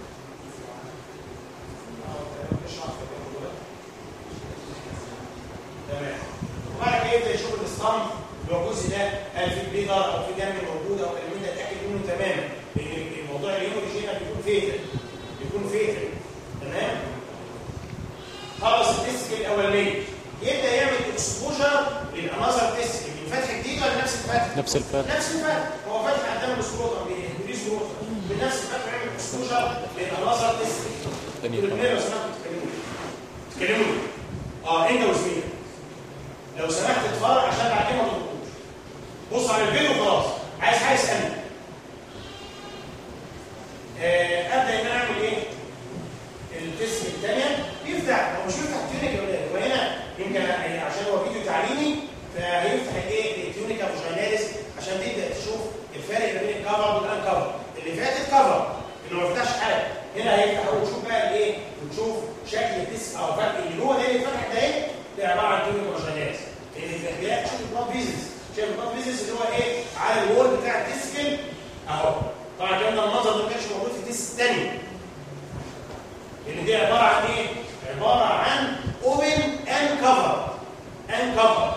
تمام وبعد كده يبدا يشوف الاسطمب اللي هو الجزء ده هل في بليدر او في دم موجود او الكلام ده يتاكد منه تماما لان الموضوع الهيموريج هنا بيكون فيتل بيكون فيتل تمام خلص التست الاولانيه يبدا يعمل اكسبوجر للانظر تست من فتح جديد ولا نفس الفتح؟ نفس الفتح. نفس الفتح هو فتح قدام السكروتم بيريز سكروتم بنفس الفتح يعمل اكسبوجر للانظر تست تاني تقول لي لو سمحت تكلموني تكلموني اه انت وزميلك لو سمحت اتفرج عشان بعد كده ما تضغطوش بص على الفيديو خلاص عايز حاجه اسالني آه ابدا ان انا اعمل ايه التست الثانيه يفتح هو مش يفتح التيونيك يا ولاد هو هنا يمكن عشان هو فيديو تعليمي فهيفتح الايه التيونيكا فوجيناليس عشان تبدا تشوف الفرق ما بين الكفر والان كفر اللي فاتت كفر اللي ما فتحش حاجه هنا هيفتح وتشوف بقى الايه وتشوف شكل التست او فرق اللي جوه ده اللي فتح ده ايه ده عباره عن تيونيكا فوجيناليس اللي في الحاجات شوف البلاد فيزيس شايف البلاد فيزيس اللي هو ايه على الوول بتاع التسكن اهو طبعا الكلام ده المنظر ده ما كانش موجود في التست الثاني اللي دي عباره عن ايه عباره عن اوبن ان كفر ان كفر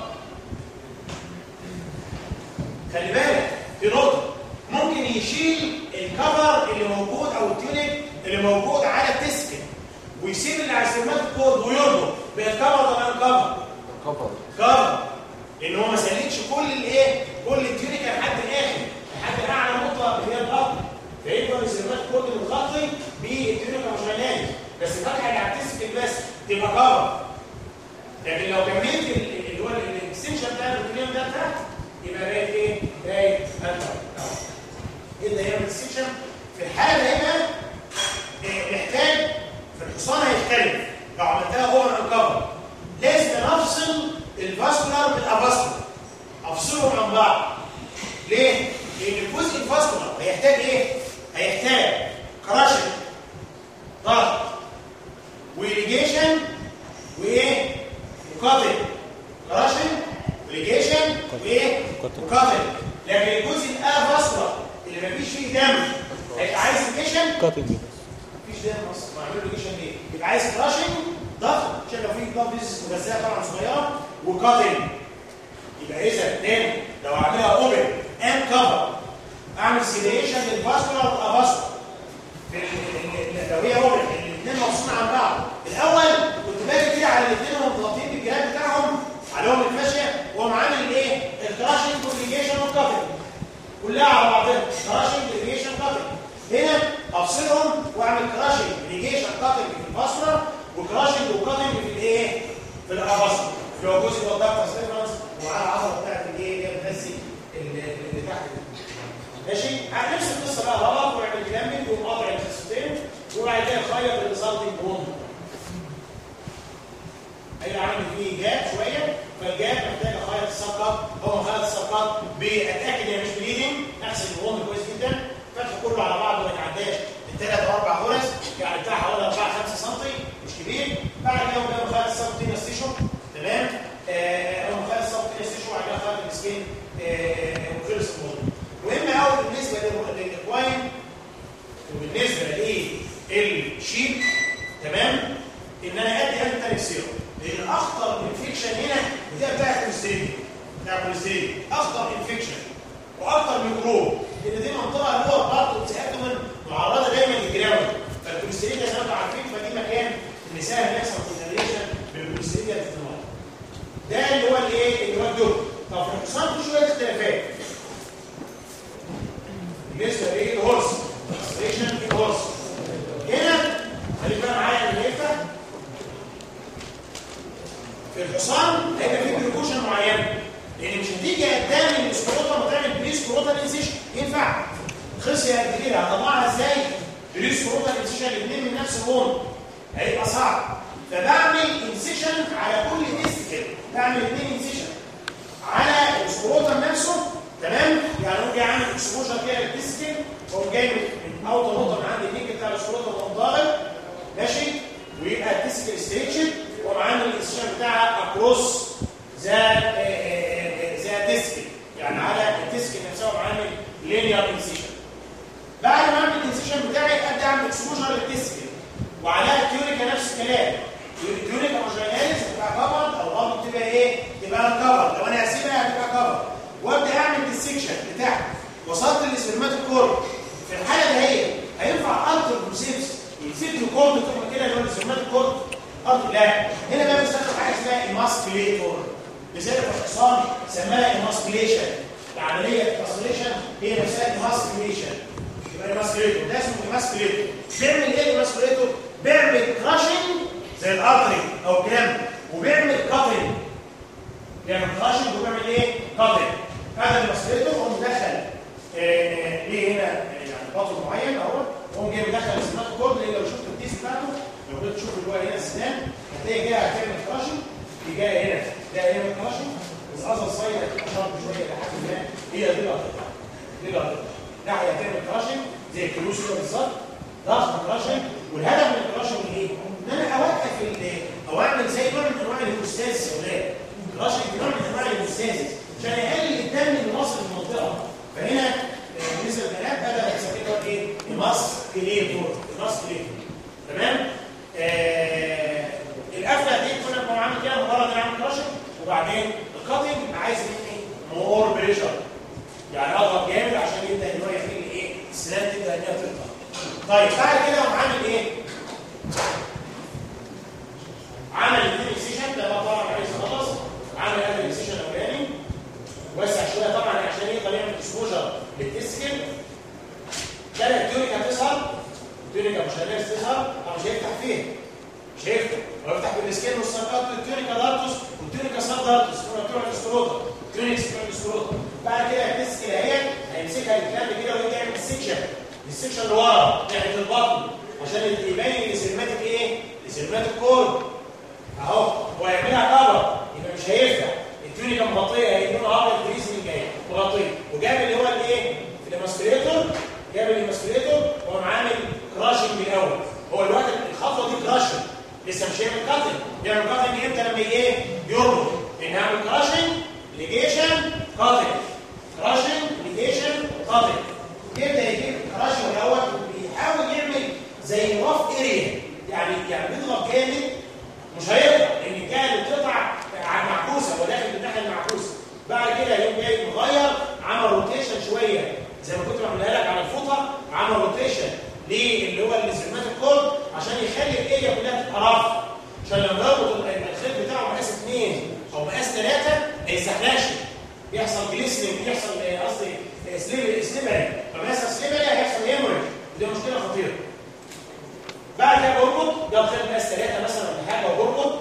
خلي بالك في نقطه ممكن يشيل الكفر اللي موجود او التيونيك اللي موجود على التسكن ويسيب اللي على السيرمات الكود ويربط بالكفر ده ان كفر كفر كفر لان هو ما سلكش كل الايه كل التيونيكا لحد الاخر لحد اعلى نقطه اللي هي الضغط فيفضل السيرمات كود متغطي بالتيونيكا مش غناني بس الفتحه اللي على التسكن بس تبقى كفر لكن لو كملت ال- اللي هو الاكستنشن بتاع البروتين ده تحت يبقى بقت ايه؟ بقت انتر يبدا يعمل اكستنشن في الحاله هنا إيه، محتاج في الحصان هيختلف لو عملتها اوفر انكفر لازم نفصل الفاسكولار بالافاسكولار افصلهم عن بعض ليه؟ لان الجزء الفاسكولار هيحتاج ايه؟ هيحتاج كراشن ضغط وإيريجيشن وايه؟ وكاتل كراشن وإيريجيشن وايه؟ وكاتل. وكاتل لكن الجزء الافاسكولار اللي مفيش فيه دم هيبقى عايز إيريجيشن كاتنج بس مفيش دم اصلا معمول له جيشن ليه؟ يبقى عايز كراشنج ضغط عشان لو في بلاد فيزيس مغذيه طبعا صغيره وكاتنج يبقى اذا تاني لو اعملها اوبن ان كفر اعمل سيليشن للفاسكولار والافاسكولار في ال- ال- ال- لو هي اوبن الاثنين مفصولين عن بعض الاول كنت باجي كده على الاثنين وهم مضغوطين بالجهاز بتاعهم عليهم الفاشيه واقوم عامل الايه؟ الكراشنج والليجيشن والكاتنج كلها على بعضها كراشنج ليجيشن كاتنج هنا افصلهم واعمل كراشنج ليجيشن كاتنج في الفاسكولار وكراشنج وكاتنج في الايه في الافاسكولار اللي هو جزء اللي هو الضغط ماشي نفس القصه بقى غلط ويعمل كلامبنج ويقوم قاطع الخصيتين وبعد كده يخيط الريزلتنج ووند اي عامل فيه جاب شويه فالجاب محتاج اخيط السقط هو مخيط السقط باتاكد ان مش بليدنج احسن الوند كويس جدا فتح كله على بعضه ما يتعداش الثلاث او اربع غرز يعني بتاع حوالي 4 5 سم مش كبير بعد كده هو مخيط السقط تينس تيشو تمام آه هو مخيط السقط تينس تيشو وبعد كده خيط السكين آه وخلص الموضوع مهم قوي بالنسبه للاكواين وبالنسبه للشيب تمام ان انا ادي انتي سيرم لان اخطر انفكشن هنا بتبقى بتاع الكوليسترول بتاع الكوليسترول اخطر انفكشن واكتر ميكروب لان دي منطقه اللي هو برضه بتهاجم معرضه دايما للجراوند فالكوليسترول زي ما انتم عارفين فدي مكان ان سهل يحصل كونتامينيشن بالكوليسترول في الدماغ ده اللي هو الايه اللي هو الدور طب في الحصان في شويه اختلافات بالنسبه لايه الهورس ستيشن الهورس هنا خليك بقى معايا اللي ينفع في الحصان هيبقى فيه بريكوشن معينه لان مش هتيجي قدام السكروتا وتعمل بريس كروتا انسيشن ينفع خصيه قد كده هطلعها ازاي بريس كروتا انسيشن الاثنين من نفس اللون هيبقى صعب فبعمل انسيشن على كل تيست كده بعمل اثنين انسيشن على السكروتا نفسه تمام يعني هو جاي عامل اكسبوجر كده للتيست هو جاي من اوطى نقطه من عند النيك بتاع السكروتا ومنضغط ماشي ويبقى التيست ستريتشد ومعانا الانسيشن بتاعها اكروس ذا ذا تيسك يعني على التيسك نفسها وعامل لينير انسيشن بعد ما اعمل الانسيشن بتاعي ابدا اعمل اكسبوجر للتيسك وعليها التيوريكا نفس الكلام التيوريكا مارجيناليس بتبقى كفر او برضه بتبقى ايه؟ تبقى كفر لو انا هسيبها هتبقى كفر وابدا اعمل السكشن بتاعها وصلت للسبرمات الكور في الحاله دي هي هينفع التر بروسيس يسيب له كورد تبقى كده اللي هو السبرمات الكورد أرض لا هنا بقى بنستخدم حاجه اسمها ايماسكليتور لذلك الحصان سماها ايماسكليشن العمليه التصليشن هي نفسها ايماسكليشن يبقى ايماسكليتور ده اسمه ايماسكليتور بيعمل ايه الايماسكليتور؟ بيعمل كراشنج زي الارتري او الكلام وبيعمل كاترينج بيعمل كراشنج وبيعمل ايه؟ كاترينج هذا الايماسكليتور هو مدخل ليه هنا يعني باطل معين اهو هو جاي مدخل السمات كورد لان لو شفت الكيس بتاعته لو كنت تشوف اللي هو هنا السنان هتلاقي جايه هتعمل كراشنج دي جايه هنا ده هنا كراشنج بس اصلا صايره هتبقى شرط شويه لحد ما هي دي القطعه دي القطعه ناحيه هتعمل كراشنج زي الكلوس كده بالظبط ضغط كراشنج والهدف من الكراشنج ايه؟ ان انا اوقف او اعمل زي نوع من انواع الاستاذ يا اولاد كراشنج نوع من انواع الاستاذ عشان يقلل الدم اللي واصل المنطقه فهنا بالنسبه للبنات بدا يسميه ايه؟ الماسكليتور الماسكليتور تمام؟ آه القفله دي كنا بنبقى عامل كده مجرد نعمل كراشنج وبعدين الكاتنج عايز مني مور بريشر يعني اضغط جامد عشان يبدا ان هو يخلي ايه؟ السنان تبدا ان هي تقطع. طيب بعد كده قام عامل ايه؟ عمل الاثنين اكسيشن ده بقى طبعا عايز يخلص عمل قبل الاكسيشن الاولاني وسع شويه طبعا عشان يقدر يعمل اكسبوجر للتسكن كده التونيك هتظهر التونيك مش هتلاقي تظهر او مش هيفتح فين مش هيفتح هو يفتح بالسكين والسرقات التونيكا دارتوس والتونيكا ساب دارتوس هو التونيكا السكروتا تونيك السكروتا بعد كده التسكن اهي هيمسكها الكلام كده ويبدا يعمل السكشن السكشن اللي ورا ناحيه البطن عشان يبين لسلماتيك ايه؟ لسلماتيك كورد اهو هو يعملها كفر يبقى مش هيفتح التونيكا مغطيه هي لونها ابيض جريزي من جاي مغطيه وجاب اللي هو الايه؟ الاماسكليتور جاب الاماسكليتور وقام عامل كراشنج الاول هو الوقت الخطوه دي كراشنج لسه مش هيعمل كاتنج يعمل كاتنج امتى لما ايه؟ يربط ان يعمل كراشنج ليجيشن كاتنج كراشنج ليجيشن كاتنج يبدا يجيب كراشنج الاول وبيحاول يعمل زي رف اريا يعني يعني بيضغط جامد مش هيقطع لان كان بتقطع معكوسه هو داخل الناحيه المعكوسه بعد كده يقوم جاي مغير عمل روتيشن شويه زي ما كنت بعملها لك على الفوطه عمل روتيشن ليه اللي هو السيرمات الكود عشان يخلي الاريا كلها تبقى رف عشان لما يربط الخيط بتاعه مقاس اثنين او مقاس ثلاثه ما يزحلقش يحصل جليسنج يحصل قصدي سليبري لما يحصل سليبري هيحصل هيموريج ودي مشكله خطيره بعد كده بربط ده خيط مقاس ثلاثه مثلا ولا حاجه وبربط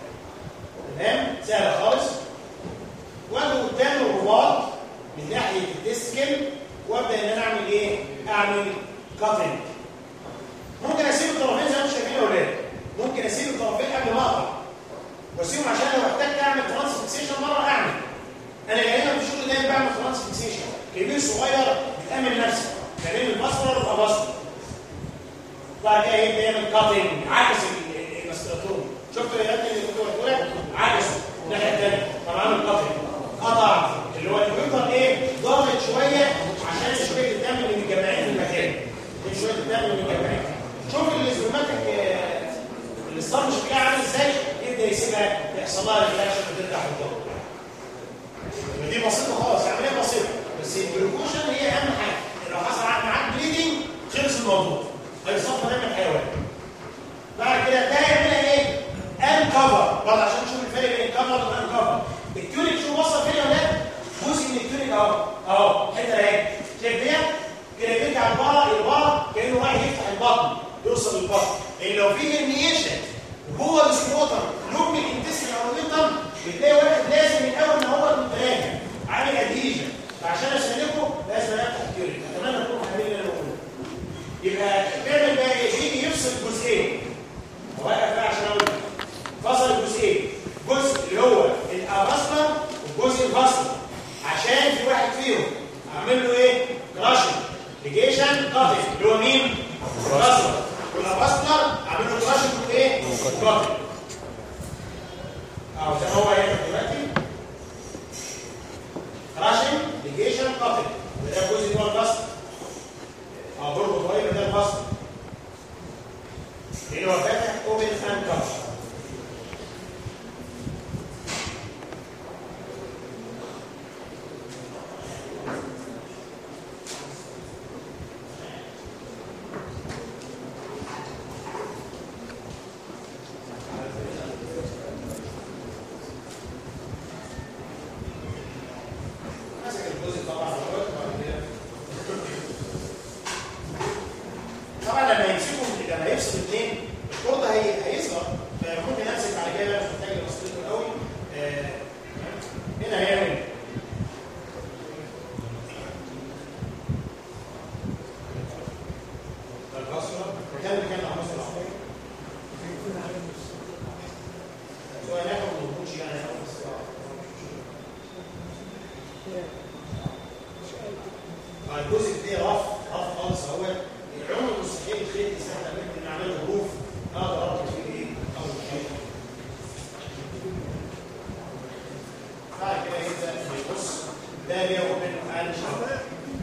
تمام سهله خالص واجي قدام الرباط من ناحيه التستكل وابدا ان انا اعمل ايه؟ اعمل كاتنج ممكن اسيب الطرفين زي ما انتم شايفين يا اولاد ممكن اسيب الطرفين قبل ما اقطع واسيبهم عشان لو احتجت اعمل ترانس فيكسيشن مره اعمل انا غالبا في الشغل دايما بعمل ترانس فيكسيشن كبير صغير بتامن نفسك ما بين البصره والابصره بعد كده يبدا يعمل كاتنج عكس الاستراتوم شفتوا يا اللي كنت بقولها عكسه الناحيه الثانيه طب عامل كاتنج قطع اللي هو الكمبيوتر ايه ضاغط شويه عشان شويه الدم اللي متجمعين في المكان دي شويه الدم اللي متجمعين شوف الاسبرماتيك الستارش بتاعها عامل ازاي يبدا يسيبها يحصل لها ريفلاكشن وترجع في الضغط دي بسيطه خالص عمليه بسيطه بس الجلوكوشن هي اهم حاجه لو حصل معاك بليدنج خلص الموضوع هيصفى دم الحيوان بعد كده ده هيعملها ايه؟ ان كفر برضه عشان نشوف الفرق بين الكفر والان كفر التيونيك شو وصل فين يا ولاد؟ جزء من التيونيك اهو اهو الحته اهي شايف ديت كده بيرجع لورا لورا كانه رايح يفتح البطن يوصل للبطن لان لو في هرنيشن وجوه السكروتر لوب الانتستين او الريتم بتلاقي واحد لازم من اول ما هو متراجع عامل ادهيجن فعشان اسلكه لازم افتح التيونيك اتمنى تكونوا فاهمين اللي انا بقوله يبقى بيعمل بقى ايه؟ يجي يفصل جزئين واقف بقى عشان اقول فصل الجزئين جزء اللي هو الاباسلر والجزء الباسلر عشان في واحد فيهم اعمل له ايه؟ كراشن ليجيشن قاطع اللي هو مين؟ الباسلر والاباسلر اعمل له كراشن وايه؟ قاطع اهو زي ما هو هيعمل دلوقتي كراشن ليجيشن قاطع ده الجزء اللي هو الباسلر اه برضه طيب ده الباسلر اللي هو فاتح اوبن اند كفر ماسك الجزء طبعا دوت وبعد كده طبعا لما يمسكوا لما يفصل اثنين الكورد هي هيصغر فممكن امسك بعد كده مش محتاج لمسكته قوي آه، هنا هيعمل البصره مكان مكان العناصر العقليه سواء ناخد ما ناخدش يعني ناخد بس الجزء ده رف رف خالص اهو العمر المستحيل الخيط يسهل ان نعمل ظروف اقدر اربط فيه ايه اول شيء بعد كده يبدا يبص ده ليه اوبن اقل شويه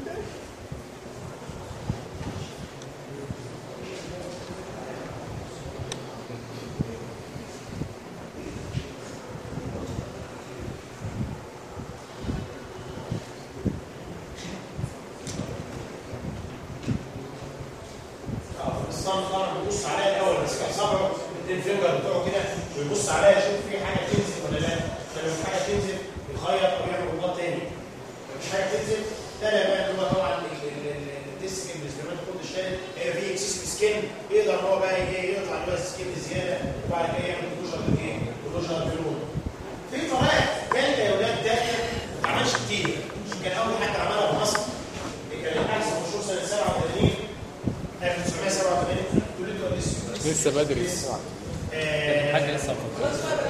الصنف طبعا بيبص عليها الاول بس كان صبعه الفنجر بتوعه كده ويبص عليها يشوف في حاجه تنزل ولا لا فلو في حاجه تنزل يخيط او يعمل رباط تاني لو مش حاجه تنزل تاني بقى اللي هو طبعا الديسك بالنسبه كود الشاي هي في اكسس سكين يقدر هو بقى ايه يقطع اللي هو السكين زياده وبعد كده يعمل كلوجر ايه كلوجر بلون في طريقه ثالثه يا ولاد ثالثه ما اتعملش كتير كان اول حد عملها في مصر كان الاحسن مشهور سنه 87 1987 تقول لي ولا لسه لسه بدري آه، حاجه لسه ما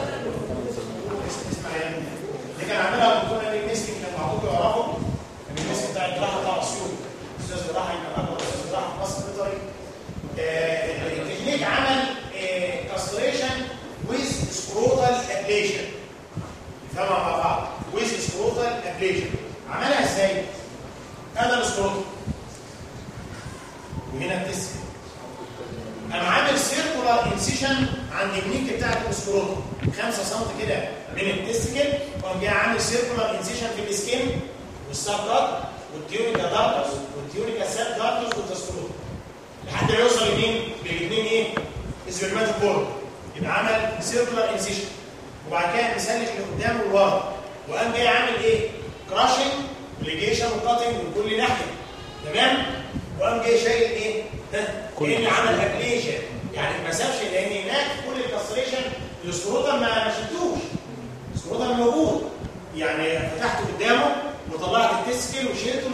اسمع يا ابني. اللي كان عاملها الدكتور نبيل المسكي كان معروف يعرفه كان المسكي بتاع الجراحه بتاع اسيوط استاذ جراحه يمكن اكبر استاذ جراحه في مصر بيطري آه، التكنيك عمل كاستريشن ويز سكروتال ابليشن نفهمها مع بعض ويز سكروتال ابليشن عملها ازاي؟ هذا السكروتال وهنا التسك انا عامل سيركولار انسيشن عند النيك بتاعت الاسكروتوم 5 سم كده من التستيكل وقام جاي عامل سيركولار انسيشن في السكين والسب دارت والتيونيكا دارتس والتيونيكا ساب دارتس والتستروتوم لحد ما يوصل لمين؟ للاثنين ايه؟ اسبرماتيك بورد يبقى عمل سيركولار انسيشن وبعد كده مسلك لقدام وورا وقام جاي عامل ايه؟ كراشنج وليجيشن وكاتنج من كل ناحيه تمام؟ وقام جاي شايل ايه؟ ها؟ كأن عمل ابليشن يعني ما سابش لان هناك كل الكاستريشن السكروتم ما ما شلتوش السكروتم موجود يعني فتحته قدامه وطلعت التسكل وشلته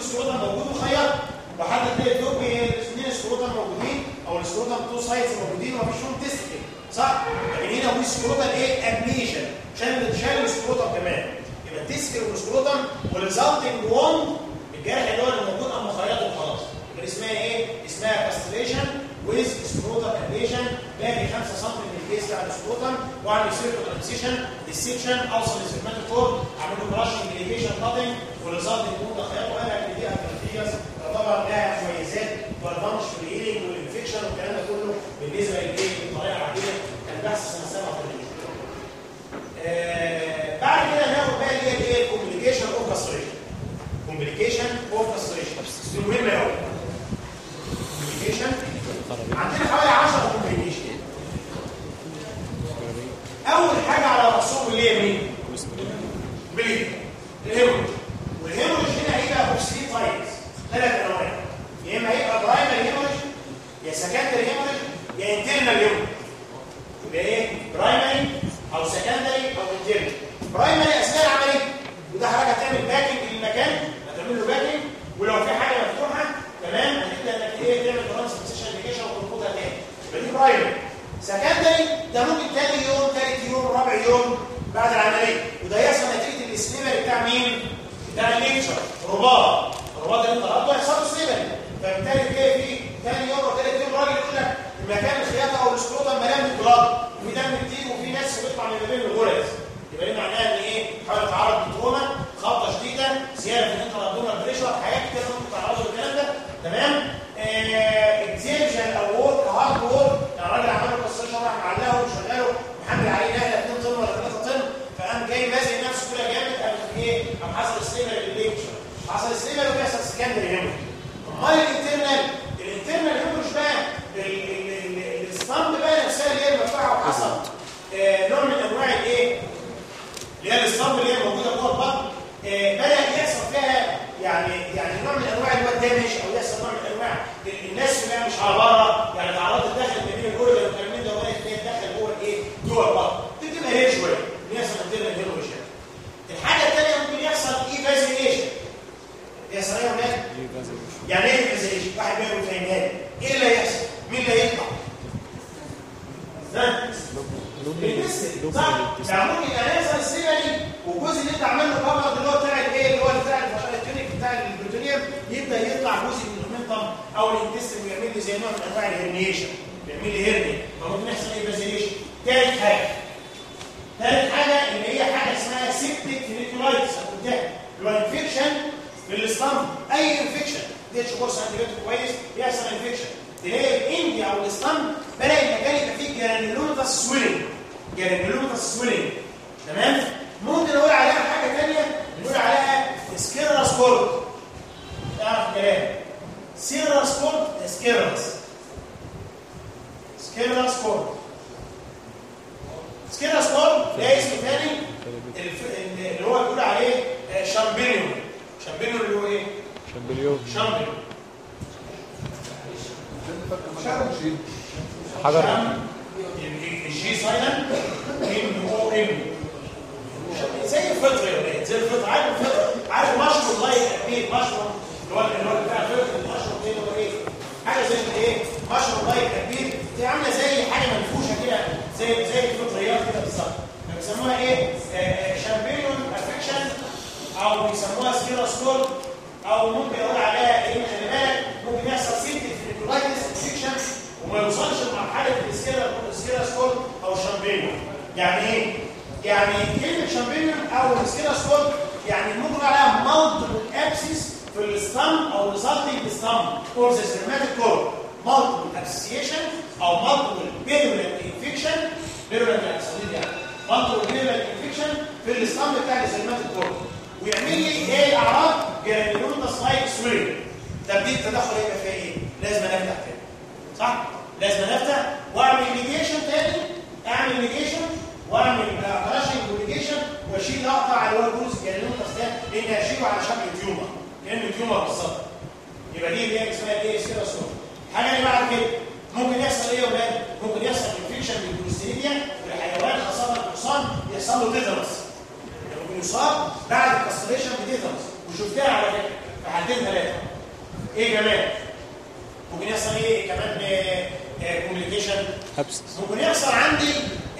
سكروتال ايه ابليشن شال شال السكروتال كمان يبقى تسكر السكروتال والريزلتنج ووند الجرح اللي هو اللي موجود اما خيطه وخلاص يبقى اسمها ايه اسمها كاستليشن ويز سكروتال ابليشن باقي 5 سم من الكيس بتاع السكروتال واعمل سيركل ترانزيشن ديسكشن اوصل للسيرماتوفور اعمل له براشنج ليجيشن كاتنج والريزلتنج ووند خيطه انا ابتدي ابتدي طبعا لها مميزات وادفانتج في الهيلينج والانفكشن والكلام ده كله بالنسبه للايه للطريقه العاديه كان بحث سنه 87 آه بعد كده هناخد بقى اللي هي الايه كوميونيكيشن اوف كاستريشن كوميونيكيشن اوف كاستريشن دي مهمه قوي كوميونيكيشن عندنا حوالي 10 كوميونيكيشن اول حاجه على راسهم اللي هي مين؟ بليد الهيموريج والهيموريج هنا هيبقى بوكسيدين تايبس ثلاث انواع يا اما هيبقى برايمري هيموريج يا سكندري هيموريج يا انترنال هيموريج يبقى ايه برايمري او سكندري او انترنال برايمري اثناء العمليه وده حاجه هتعمل باكينج للمكان هتعمل له باكينج ولو في حاجه مفتوحه تمام هتبدا انك ايه تعمل ترانسفيكشن ابلكيشن وتربطها تاني يبقى دي برايمري سكندري ده ممكن تاني يوم ثالث يوم رابع يوم بعد العمليه وده يحصل نتيجه السليبر بتاع مين؟ بتاع الليكشر رباط الرباط اللي انت قرأته هيحصل له سليبر فبالتالي تلاقي في ثاني يوم او ثالث يوم راجل يقول لك المكان الخياطه او السكروتم مليان بالبلاد وفي دم كتير وفي ناس بيطلع من ما بين الغرز يبقى دي معناها ان ايه؟ حاول تتعرض لتروما خبطه شديده زياده في الانتر ابدومينال بريشر حاجات كتير ممكن تتعرضوا للكلام ده تمام؟ اكزيبشن او وورك هارد وورك يعني راجل عمل له قصه راح معلقه وشغله محمل عليه نقله 2 طن ولا 3 طن فقام جاي مازق نفسه كده جامد قام ايه؟ قام حصل سليبر للليكشر حصل سليبر وبيحصل سكندري هيموريج امال الانترنال الانترنال هيموريج بقى الاسطمب بقى نفسها اللي هي المدفوعه وحصل آه نوع من انواع الايه؟ اللي هي الاسطمب اللي هي موجوده جوه البطن آه بدا يحصل فيها يعني يعني نوع من انواع اللي هو الدمج او يحصل نوع من انواع الناس اللي مش على بره يعني تعرضت تدخل ما بين الاورجن والكلام ده وبدات تدخل جوه الايه؟ جوه البطن دي بتبقى هي شويه ان يحصل انترنال هيموريج الحاجه الثانيه ممكن يحصل ايفازينيشن يحصل ايه يا ولاد؟ يعني ايه ايفازينيشن؟ واحد بيقول فاهمها لي ايه اللي هيحصل؟ مين اللي هيطلع؟ ها؟ الانتستين صح؟ يعني ممكن يعني يحصل السيره دي والجزء اللي انت عامل له كفر اللي هو بتاع الايه؟ اللي هو بتاع التونيك بتاع البروتونيوم يبدا يطلع جزء من المنطم او الانتستين ويعمل لي زي نوع من انواع الهرنيشن بيعمل لي هرني فممكن يحصل ايفازينيشن ثالث حاجه ثالث حاجه ان هي حاجه اسمها سيبتيك فينيكولايتس هتنتهي اللي هو انفكشن في الاسطمب اي انفكشن ديتش كورس انتيبيوتيك كويس يحصل انفكشن تلاقي الاندي او الاسطمب بدا المكان يبقى فيه جرانيولوماتس سويلنج جرانيولوماتس سويلنج تمام ممكن اقول عليها حاجه ثانيه نقول عليها سكيرس كورد تعرف الكلام سيرس كورد سكيرس سكيرس كورد سكيرس كورد ده اسم ثاني اللي هو بيقول عليه شامبينيون شامبينيون اللي هو ايه؟ شامبليون شامبينيون حجر الجي سايلنت ام او ام زي الفطر يا ولاد زي الفطر عارف الفطر عارف مشروم لايك اكيد مشروم اللي هو اللي هو بتاع الفطر المشروم ده اللي هو ايه حاجه زي الايه مشروم لايك اكيد دي عامله زي حاجه منفوشه كده زي زي الفطريات كده بالظبط بيسموها ايه شامبينيون افكشن او بيسموها سكيراسكول او ممكن اقول عليها ايه خلي بالك ممكن يحصل سيبتيك فينيكولايتس انفكشن وما يوصلش لمرحله السكيراسكول او الشامبينيون يعني ايه يعني كلمه شامبينيون او السكيراسكول يعني ممكن نقول عليها مالتيبل ابسيس في الستام او ريزلتنج ستام اور ذا سيرماتيك كور مالتيبل ابسيشن او مالتيبل بيرولنت انفكشن بيرولنت يعني صديد يعني مالتيبل بيرولنت انفكشن في الستام بتاع السيرماتيك كور ويعمل لي ايه الاعراض جرانيولوماتس لايك سويل تبديل التدخل هيبقى فيها ايه لازم افتح تاني صح لازم افتح واعمل ليجيشن تاني اعمل ليجيشن واعمل كراشنج وليجيشن واشيل اقطع اللي هو الجزء جرانيولوماتس ده لان اشيله على شكل تيومر كانه تيومر بالظبط يبقى دي اللي هي اسمها ايه سيراسون حاجه اللي بعد كده ممكن يحصل ايه يا ولاد ممكن يحصل انفكشن بالجلوستيريديا والحيوان خاصه الحصان يحصل له تيتانس ممكن يصاب بعد الكاستريشن بتيتانس وشفتها على فكره في حالتين ثلاثه ايه كمان ممكن يحصل ايه كمان كوميونيكيشن هبس ممكن يحصل عندي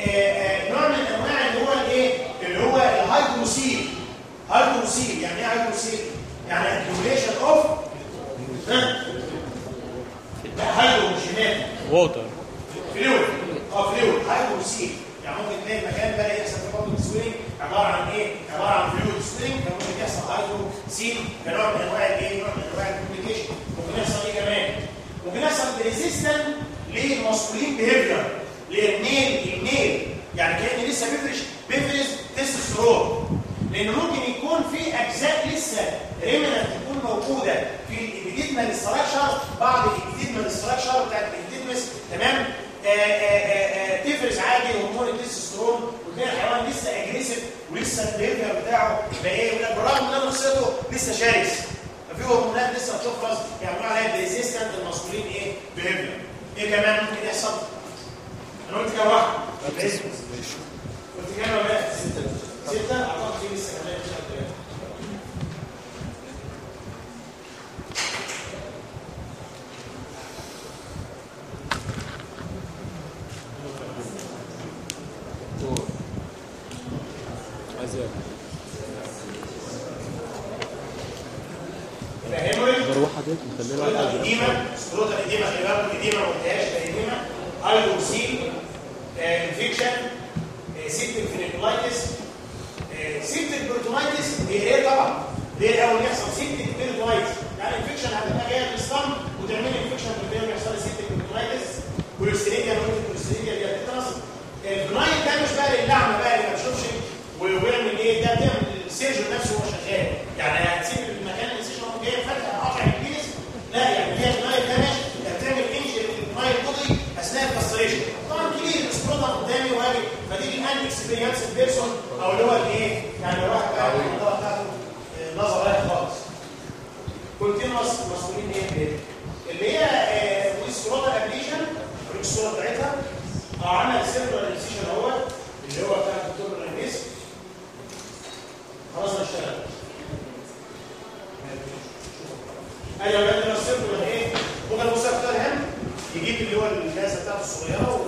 آه، آه، نوع من انواع اللي هو الايه اللي هو الهايدروسيل هايدروسيل يعني ايه هايدروسيل يعني accumulation اوف ها لا هايدرو مش هناك ووتر فلويد اه فلويد هايدروسيل يعني ممكن تلاقي المكان بدا يحصل في بعض السويلنج عباره عن ايه؟ عباره عن فلويد سويلنج فممكن يحصل هايدروسيل كنوع من انواع الايه؟ نوع من انواع الكوميونيكيشن ممكن يحصل ايه كمان؟ ممكن يحصل ريزيستنت للمسؤولين بيهيفير للميل الميل يعني كان لسه بيفرش بيفرز تستوستيرون لان ممكن يكون في اجزاء لسه ريمننت تكون موجوده في الابيديدمال ستراكشر بعض الابيديدمال ستراكشر بتاعت الابيديدمس تمام آه، آه، آه، آه، تفرز عادي هرمون التستوستيرون وتلاقي الحيوان لسه اجريسيف ولسه البيهيفير بتاعه بقى ايه يقول لك بالرغم من ان نفسيته لسه شرس ففي هرمونات لسه بتفرز يعملوا عليها ريزيستنت المسؤولين ايه بيهيفير ايه كمان ممكن يحصل؟ انا قلت كام واحد؟ قلت كام ولا لا؟ ستة ستة اعتقد في لسه كمان مش عارف إيه. ازيد فهموا المروحه ديت مخليه سكروتا لها الإديمة سكروتا الإديمة خلي بالكم الإديمة ما قلتهاش الإديمة هايدروسين انفكشن سيبتك فينيكولايتس سيبتك بيرتونايتس هي ايه طبعا ليه اول يحصل سيبتك بيرتونايتس يعني انفكشن هتبقى جايه من الصم وتعمل انفكشن في البيرم يحصل سيبتك بيرتونايتس كوليستيريديا نقول الكوليستيريديا دي هتتنص البناين ده مش بقى للعمى بقى اللي ما بتشوفش ويعمل ايه ده بيعمل السيرجن نفسه وهو شغال يعني هتسيب المكان اللي السيرجن هو جاي فاتح قاطع البينس لا يعني هي البناين ده ماشي ده بتعمل انجل للبناين القضي اثناء الكاستريشن طبعا كبير السكروتا قدامي واجي فدي الان اكسبيرينس بيرسون او اللي هو الايه يعني لو واحد بقى النظره بتاعته آه، نظره رايح خالص كونتينوس مسؤولين ايه بيه؟ اللي هي آه، السكروتا ابليشن اوريك الصوره بتاعتها اه عمل سيرفر انسيشن اهو اللي هو بتاع الدكتور الرئيس خلاص انا اشتغل ايوه بقى ده السيرفر ايه؟ هو المستقبل هنا يجيب اللي هو الجهاز بتاعته الصغيره